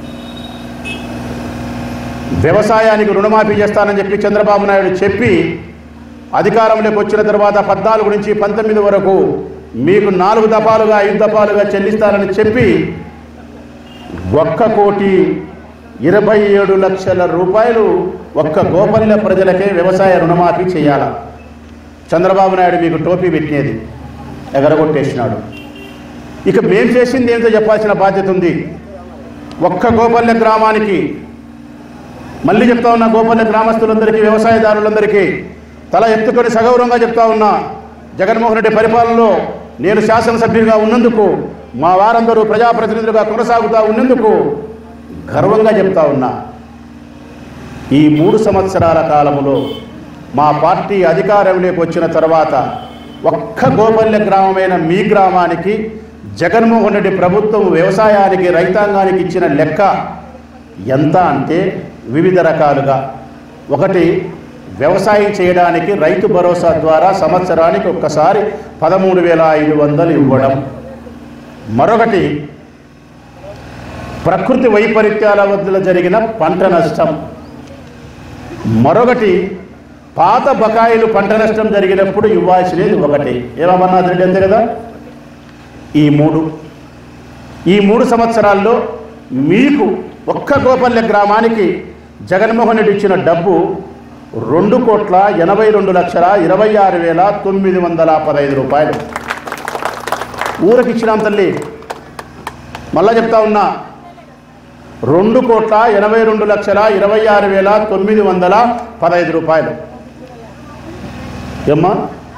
వ్యవసాయానికి రుణమాఫీ చేస్తానని చెప్పి చంద్రబాబు నాయుడు చెప్పి అధికారంలోకి వచ్చిన తర్వాత పద్నాలుగు నుంచి పంతొమ్మిది వరకు మీకు నాలుగు దఫాలుగా ఐదు దఫాలుగా చెల్లిస్తానని చెప్పి ఒక్క కోటి ఇరవై ఏడు లక్షల రూపాయలు ఒక్క గోపల్య ప్రజలకే వ్యవసాయ రుణమాఫీ చేయాల చంద్రబాబు నాయుడు మీకు టోపీ పెట్టినది ఎగరగొట్టేసినాడు ఇక మేం చేసింది ఏంటో చెప్పాల్సిన బాధ్యత ఉంది ఒక్క గోపల్య గ్రామానికి మళ్ళీ చెప్తా ఉన్నా గోపల్య గ్రామస్తులందరికీ వ్యవసాయదారులందరికీ తల ఎత్తుకొని సగౌరవంగా చెప్తా ఉన్నా జగన్మోహన్ రెడ్డి పరిపాలనలో నేను శాసనసభ్యుడిగా ఉన్నందుకు మా వారందరూ ప్రజాప్రతినిధులుగా కొనసాగుతూ ఉన్నందుకు గర్వంగా చెప్తా ఉన్నా ఈ మూడు సంవత్సరాల కాలంలో మా పార్టీ అధికారంలోకి వచ్చిన తర్వాత ఒక్క గోపల్య గ్రామమైన మీ గ్రామానికి జగన్మోహన్ రెడ్డి ప్రభుత్వం వ్యవసాయానికి రైతాంగానికి ఇచ్చిన లెక్క ఎంత అంటే వివిధ రకాలుగా ఒకటి వ్యవసాయం చేయడానికి రైతు భరోసా ద్వారా సంవత్సరానికి ఒక్కసారి పదమూడు వేల ఐదు వందలు ఇవ్వడం మరొకటి ప్రకృతి వైపరీత్యాల వద్ద జరిగిన పంట నష్టం మరొకటి పాత బకాయిలు పంట నష్టం జరిగినప్పుడు ఇవ్వాల్సినది ఒకటి ఏమన్నాథ్ రెడ్డి అంతే కదా ఈ మూడు ఈ మూడు సంవత్సరాల్లో మీకు ఒక్క గోపల్య గ్రామానికి జగన్మోహన్ రెడ్డి ఇచ్చిన డబ్బు రెండు కోట్ల ఎనభై రెండు లక్షల ఇరవై ఆరు వేల తొమ్మిది వందల పదహైదు రూపాయలు ఊరికి ఇచ్చినాం తల్లి మళ్ళా చెప్తా ఉన్నా రెండు కోట్ల ఎనభై రెండు లక్షల ఇరవై ఆరు వేల తొమ్మిది వందల పదహైదు రూపాయలు ఏమ్మా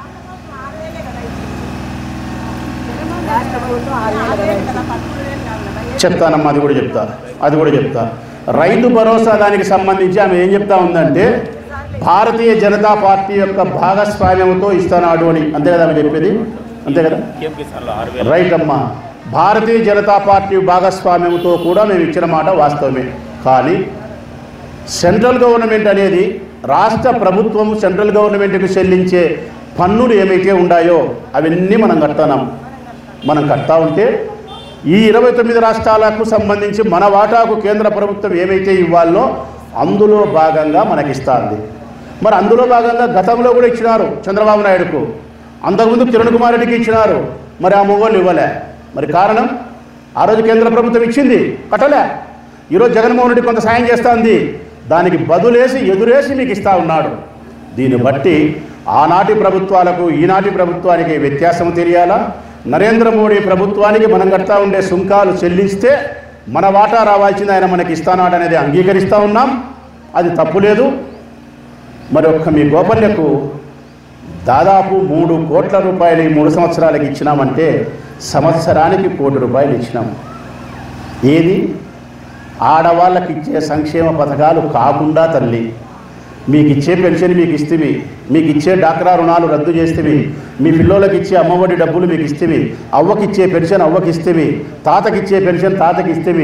చెప్తానమ్మా అది కూడా చెప్తా అది కూడా చెప్తా రైతు భరోసా దానికి సంబంధించి ఆమె ఏం చెప్తా ఉందంటే భారతీయ జనతా పార్టీ యొక్క భాగస్వామ్యంతో ఇస్తున్నాడు అని అంతే కదా ఆమె చెప్పేది అంతే కదా రైట్ అమ్మా భారతీయ జనతా పార్టీ భాగస్వామ్యంతో కూడా మేము ఇచ్చిన మాట వాస్తవమే కానీ సెంట్రల్ గవర్నమెంట్ అనేది రాష్ట్ర ప్రభుత్వం సెంట్రల్ గవర్నమెంట్కి చెల్లించే పన్నులు ఏమైతే ఉన్నాయో అవన్నీ మనం కడతాం మనం కడతా ఉంటే ఈ ఇరవై తొమ్మిది రాష్ట్రాలకు సంబంధించి మన వాటాకు కేంద్ర ప్రభుత్వం ఏమైతే ఇవ్వాలో అందులో భాగంగా మనకిస్తుంది మరి అందులో భాగంగా గతంలో కూడా ఇచ్చినారు చంద్రబాబు నాయుడుకు అంతకుముందు కిరణ్ కుమార్ రెడ్డికి ఇచ్చినారు మరి ఆ మొగోళ్ళు ఇవ్వలే మరి కారణం ఆ రోజు కేంద్ర ప్రభుత్వం ఇచ్చింది కట్టలే ఈరోజు జగన్మోహన్ రెడ్డి కొంత సాయం చేస్తుంది దానికి బదులేసి ఎదురేసి మీకు ఇస్తా ఉన్నాడు దీన్ని బట్టి ఆనాటి ప్రభుత్వాలకు ఈనాటి ప్రభుత్వానికి వ్యత్యాసం తెలియాలా నరేంద్ర మోడీ ప్రభుత్వానికి మనం కడతా ఉండే సుంకాలు చెల్లిస్తే మన వాటా రావాల్సింది ఆయన మనకి ఇస్తానాడు అనేది అంగీకరిస్తూ ఉన్నాం అది తప్పు లేదు మరి ఒక్క మీ గోపల్యకు దాదాపు మూడు కోట్ల రూపాయలు ఈ మూడు సంవత్సరాలకి ఇచ్చినామంటే సంవత్సరానికి కోటి రూపాయలు ఇచ్చినాం ఏది ఆడవాళ్ళకి ఇచ్చే సంక్షేమ పథకాలు కాకుండా తల్లి మీకు ఇచ్చే పెన్షన్ మీకు ఇస్తేవి మీకు ఇచ్చే డాక్రా రుణాలు రద్దు చేస్తేవి మీ పిల్లలకి ఇచ్చే అమ్మఒడి డబ్బులు మీకు ఇస్తేవి అవ్వకి ఇచ్చే పెన్షన్ అవ్వకి ఇస్తేవి తాతకి ఇచ్చే పెన్షన్ తాతకి ఇస్తేవి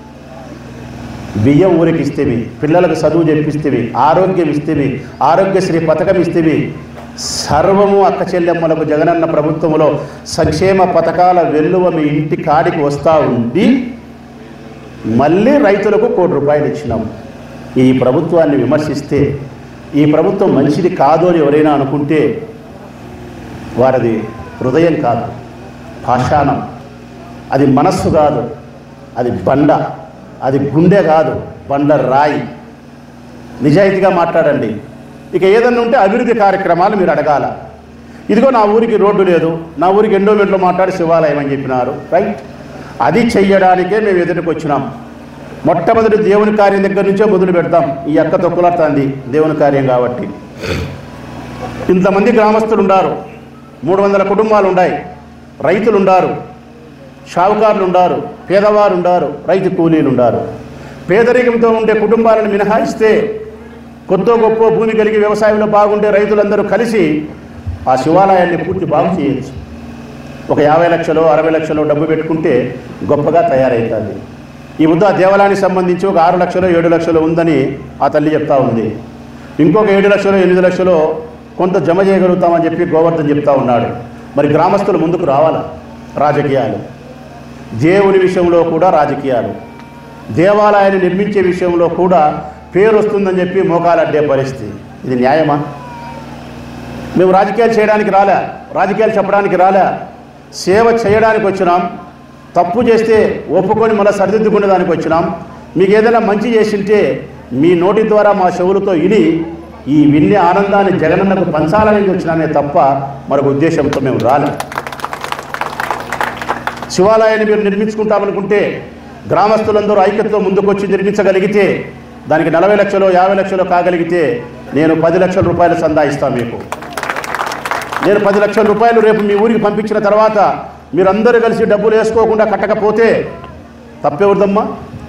బియ్యం ఊరికి ఇస్తేవి పిల్లలకు చదువు చెప్పిస్తేవి ఆరోగ్యం ఇస్తేవి ఆరోగ్యశ్రీ పథకం ఇస్తేవి సర్వము అక్క చెల్లెమ్మలకు జగనన్న ప్రభుత్వంలో సంక్షేమ పథకాల వెల్లువ మీ ఇంటి కాడికి వస్తూ ఉండి మళ్ళీ రైతులకు కోటి రూపాయలు ఇచ్చినాం ఈ ప్రభుత్వాన్ని విమర్శిస్తే ఈ ప్రభుత్వం మంచిది కాదు అని ఎవరైనా అనుకుంటే వారిది హృదయం కాదు పాషాణం అది మనస్సు కాదు అది బండ అది గుండె కాదు బండ రాయి నిజాయితీగా మాట్లాడండి ఇక ఏదన్నా ఉంటే అభివృద్ధి కార్యక్రమాలు మీరు అడగాల ఇదిగో నా ఊరికి రోడ్డు లేదు నా ఊరికి ఎండోమెంట్లో మాట్లాడి శివాలయం అని చెప్పినారు రైట్ అది చెయ్యడానికే మేము ఎదుటికి వచ్చినాం మొట్టమొదటి దేవుని కార్యం దగ్గర నుంచే మొదలు పెడతాం ఈ అక్క తొక్కులాడుతుంది దేవుని కార్యం కాబట్టి ఇంతమంది గ్రామస్తులు ఉన్నారు మూడు వందల కుటుంబాలు ఉన్నాయి రైతులు ఉండారు షావుకారులు ఉండారు పేదవారు ఉండారు రైతు కూలీలు ఉండారు పేదరికంతో ఉండే కుటుంబాలను మినహాయిస్తే కొత్త గొప్ప భూమి కలిగి వ్యవసాయంలో బాగుండే రైతులందరూ కలిసి ఆ శివాలయాన్ని పూర్తి బాగు చేయొచ్చు ఒక యాభై లక్షలు అరవై లక్షలు డబ్బు పెట్టుకుంటే గొప్పగా తయారవుతుంది ఈ ముద్ద ఆ దేవాలయానికి సంబంధించి ఒక ఆరు లక్షలు ఏడు లక్షలు ఉందని ఆ తల్లి చెప్తా ఉంది ఇంకొక ఏడు లక్షలు ఎనిమిది లక్షలు కొంత జమ చేయగలుగుతామని చెప్పి గోవర్ధన్ చెప్తా ఉన్నాడు మరి గ్రామస్తులు ముందుకు రావాలా రాజకీయాలు దేవుని విషయంలో కూడా రాజకీయాలు దేవాలయాన్ని నిర్మించే విషయంలో కూడా పేరు వస్తుందని చెప్పి మోకాలడ్డే పరిస్థితి ఇది న్యాయమా మేము రాజకీయాలు చేయడానికి రాలే రాజకీయాలు చెప్పడానికి రాలే సేవ చేయడానికి వచ్చినాం తప్పు చేస్తే ఒప్పుకొని మళ్ళీ సరిదిద్దుకునే దానికి వచ్చినాం మీకు ఏదైనా మంచి చేసింటే మీ నోటి ద్వారా మా చెవులతో ఇని ఈ విన్ని ఆనందాన్ని జగనన్నకు పంచాలని వచ్చినానే తప్ప మరొక ఉద్దేశంతో మేము రాలే శివాలయాన్ని మీరు నిర్మించుకుంటామనుకుంటే గ్రామస్తులందరూ ఐక్యతతో ముందుకొచ్చి నిర్మించగలిగితే దానికి నలభై లక్షలు యాభై లక్షలు కాగలిగితే నేను పది లక్షల రూపాయలు సందాయిస్తాను మీకు నేను పది లక్షల రూపాయలు రేపు మీ ఊరికి పంపించిన తర్వాత మీరందరూ కలిసి డబ్బులు వేసుకోకుండా కట్టకపోతే తప్పెవరిదమ్మా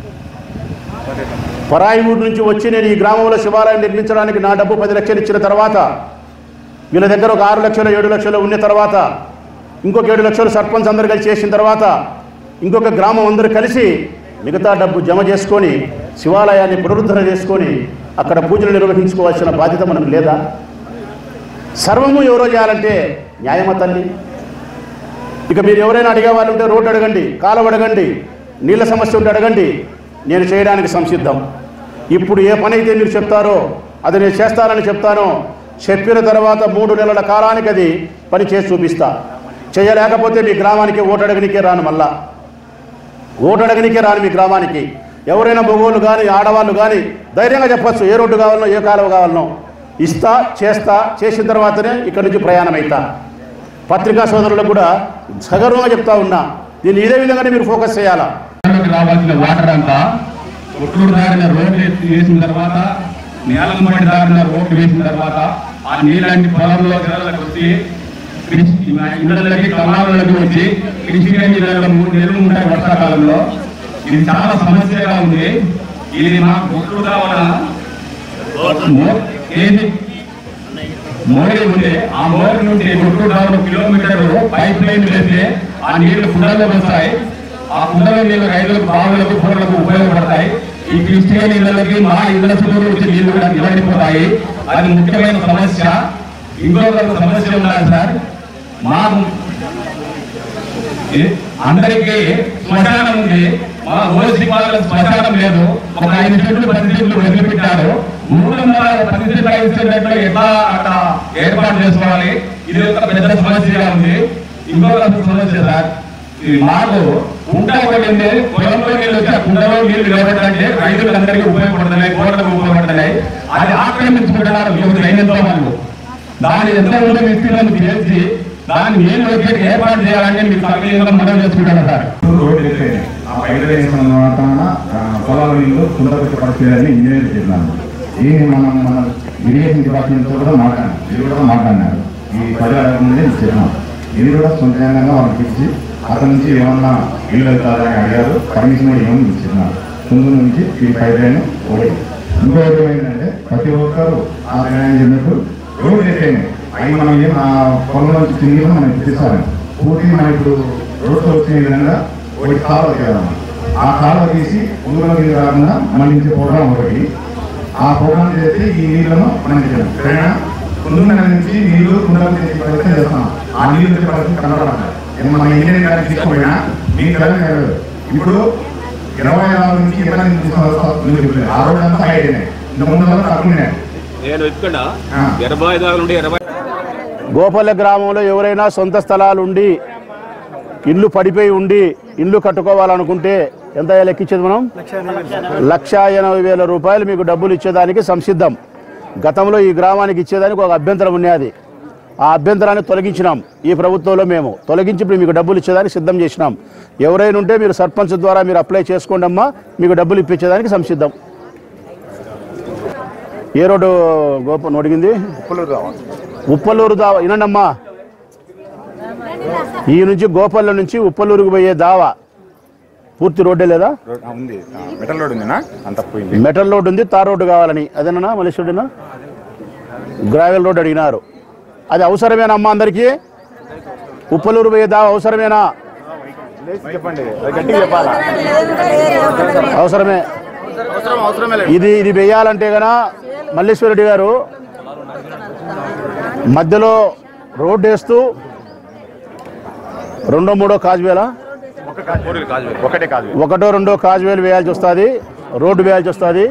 పరాయి ఊరు నుంచి వచ్చి నేను ఈ గ్రామంలో శివాలయం నిర్మించడానికి నా డబ్బు పది లక్షలు ఇచ్చిన తర్వాత వీళ్ళ దగ్గర ఒక ఆరు లక్షలు ఏడు లక్షలు ఉన్న తర్వాత ఇంకొక ఏడు లక్షలు సర్పంచ్ అందరు కలిసి చేసిన తర్వాత ఇంకొక గ్రామం అందరూ కలిసి మిగతా డబ్బు జమ చేసుకొని శివాలయాన్ని పునరుద్ధరణ చేసుకొని అక్కడ పూజలు నిర్వహించుకోవాల్సిన బాధ్యత మనకు లేదా సర్వము ఎవరో చేయాలంటే న్యాయమా తల్లి ఇక మీరు ఎవరైనా అడిగే వాళ్ళు ఉంటే రోడ్డు అడగండి కాలువ అడగండి నీళ్ళ సమస్య ఉంటే అడగండి నేను చేయడానికి సంసిద్ధం ఇప్పుడు ఏ పని అయితే మీరు చెప్తారో అది నేను చేస్తానని చెప్తానో చెప్పిన తర్వాత మూడు నెలల కాలానికి అది పని చేసి చూపిస్తా చేయలేకపోతే మీ గ్రామానికి ఓటు అడగనికే రాను మళ్ళా ఓటు అడగనికే రాను మీ గ్రామానికి ఎవరైనా మగోళ్ళు కానీ ఆడవాళ్ళు కానీ ధైర్యంగా చెప్పచ్చు ఏ రోడ్డు కావాలనో ఏ కాలువ కావాలనో ఇస్తా చేస్తా చేసిన తర్వాతనే ఇక్కడి నుంచి ప్రయాణం అవుతా పత్రికా సోదరులకు కూడా సగర్వంగా చెప్తా ఉన్నా దీన్ని ఇదే విధంగానే మీరు ఫోకస్ చేయాలా మనకి రావాల్సిన వాటర్ అంతా ఒట్లూరు దారిన రోడ్లు ఎత్తి వేసిన తర్వాత నేల మట్టి దారిన రోడ్లు వేసిన తర్వాత ఆ నీళ్ళన్ని పొలంలో జనాలకు వచ్చి కృషి మా ఇళ్ళకి కళాలకి వచ్చి కృషి నీళ్ళలో మూడు నెలలు ఉంటాయి వర్షాకాలంలో ఇది చాలా సమస్యగా ఉంది ఇది మాకు ఒట్లూరు కావాల ఏది మోరీ ఉంది ఆ మోరీ నుండి ఒట్లూరు రావడం కిలోమీటర్ పైప్ లైన్ వేస్తే ఆ నీళ్లు కుండల్లో వస్తాయి ఆ కుండల నీళ్ళు రైతులకు బావులకు కూరలకు ఉపయోగపడతాయి ఈ క్రిస్టియన్ నీళ్ళకి మా ఇళ్ళ చుట్టూ వచ్చి నీళ్లు కూడా నిలబడిపోతాయి అది ముఖ్యమైన సమస్య ఇంకొక సమస్య ఉన్నది సార్ మా ఏ- అందరికీ శ్మశానం ఉంది మా ఓసి వాళ్ళ శ్మశానం లేదు ఒక ఐదు చెట్లు పది చెట్లు వదిలిపెట్టారు మూడు వందల పది చెట్లు ఐదు చెట్లు ఎట్లా అట్లా ఏర్పాటు చేసుకోవాలి ఇది ఒక పెద్ద సమస్యగా ఉంది ఇంకొక సమస్య సార్ ఈ మాకు కుంట పడింది పొలంలో నీళ్ళు వచ్చి ఆ కుండలో నీళ్లు నిలబెట్టాలంటే రైతులందరికీ ఉపయోగపడుతున్నాయి కోళ్ళకు ఉపయోగపడుతున్నాయి అది ఆక్రమించుకుంటున్నారు ఎవరు రైతులతో వాళ్ళు దాని ఎంత ఉందో విస్తీర్ణం తెలిసి దాన్ని నీళ్ళు వచ్చేటి ఏర్పాటు చేయాలని మీరు సభ్యులుగా మనం చేసుకుంటారు సార్ రోడ్డు అయిపోయింది ఆ పైన వేసిన తర్వాత ఆ, పొలాల నీళ్ళు కుండపెట్టి పరిస్థితి ఇంజనీర్ చెప్పినాను దీన్ని మనం మన ఇరిగేషన్ డిపార్ట్మెంట్తో కూడా మాట్లాడాం ఇది కూడా మాట్లాడినారు ఈ పర్యావరణ నుండి చెప్పినాం ఇది కూడా సొంతంగా వాళ్ళకి ఇచ్చి అతని నుంచి ఏమన్నా ఇల్లు వెళ్తారని అడిగారు పర్మిషన్ కూడా ఏమని ఇచ్చినారు ముందు నుంచి ఈ పైప్ లైన్ ఒకటి ఇంకొకటి ఏంటంటే ప్రతి ఒక్కరు ఆ ప్రయాణం చెప్పినట్టు రోడ్డు అయిపోయింది అవి మనం ఏం ఆ పొలం నుంచి తిరిగి కూడా మనం తెచ్చాలి పూర్తి మనం ఇప్పుడు రోడ్డు వచ్చిన విధంగా ఒకటి కాలువ తీయాలి ఆ కాలువ తీసి ఊళ్ళో నీళ్ళు కాకుండా మళ్ళించే ప్రోగ్రాం ఒకటి ఆ ప్రోగ్రాం చేస్తే ఈ నీళ్లను మనం చేయాలి సరేనా ముందున్న నుంచి నీళ్లు కుండలు చేసి ప్రయత్నం చేస్తాం ఆ నీళ్ళు వచ్చే పరిస్థితి కనబడాలి మన ఇంజనీరింగ్ గారికి తీసుకుపోయినా మీకు తెలంగాణ ఇప్పుడు ఇరవై ఆరు నుంచి ఇరవై ఎనిమిది తీసుకొస్తారు ఆ రోజు అంతా ఐదేనే ఇంత ముందు వల్ల తక్కువనే నేను ఇక్కడ ఎనభై దాకా నుండి ఎనభై గోపల్లి గ్రామంలో ఎవరైనా సొంత స్థలాలుండి ఇల్లు పడిపోయి ఉండి ఇల్లు కట్టుకోవాలనుకుంటే ఎంత లెక్కించేది మనం లక్ష ఎనభై వేల రూపాయలు మీకు డబ్బులు ఇచ్చేదానికి సంసిద్ధం గతంలో ఈ గ్రామానికి ఇచ్చేదానికి ఒక అభ్యంతరం ఉన్నది ఆ అభ్యంతరాన్ని తొలగించినాం ఈ ప్రభుత్వంలో మేము తొలగించి ఇప్పుడు మీకు డబ్బులు ఇచ్చేదానికి సిద్ధం చేసినాం ఎవరైనా ఉంటే మీరు సర్పంచ్ ద్వారా మీరు అప్లై చేసుకోండి అమ్మా మీకు డబ్బులు ఇప్పించేదానికి సంసిద్ధం ఏ రోడ్డు గోపన్ అడిగింది ఉప్పలూరు దావా వినండమ్మా ఈ నుంచి గోపల్ల నుంచి ఉప్పలూరుకు పోయే దావా పూర్తి రోడ్డే లేదా రోడ్- ఆ, ఉంది ఆ, మెటల్ రోడ్ ఉందినా అంత పోయింది మెటల్ రోడ్ ఉంది తార్ రోడ్డు కావాలని అదేనా మలేశ్వరుడినా గ్రావెల్ రోడ్ అడిగినారు అది అవసరమేనా అమ్మా అందరికీ ఉప్పలూరు పోయే దావా అవసరమేనా చెప్పండి అది గట్టిగా చెప్పాలా అవసరమే అవసరం అవసరమే లేదు ఇది ఇది వేయాలంటే గన మల్లేశ్వరరెడ్డి గారు మధ్యలో రోడ్డు వేస్తూ రెండో మూడో కాజువేలా ఒక కాదు కాదు ఒకటే కాదు ఒకటో రెండో కాజువేలు వేయాల్సి వస్తుంది రోడ్డు వేయాల్సి వస్తుంది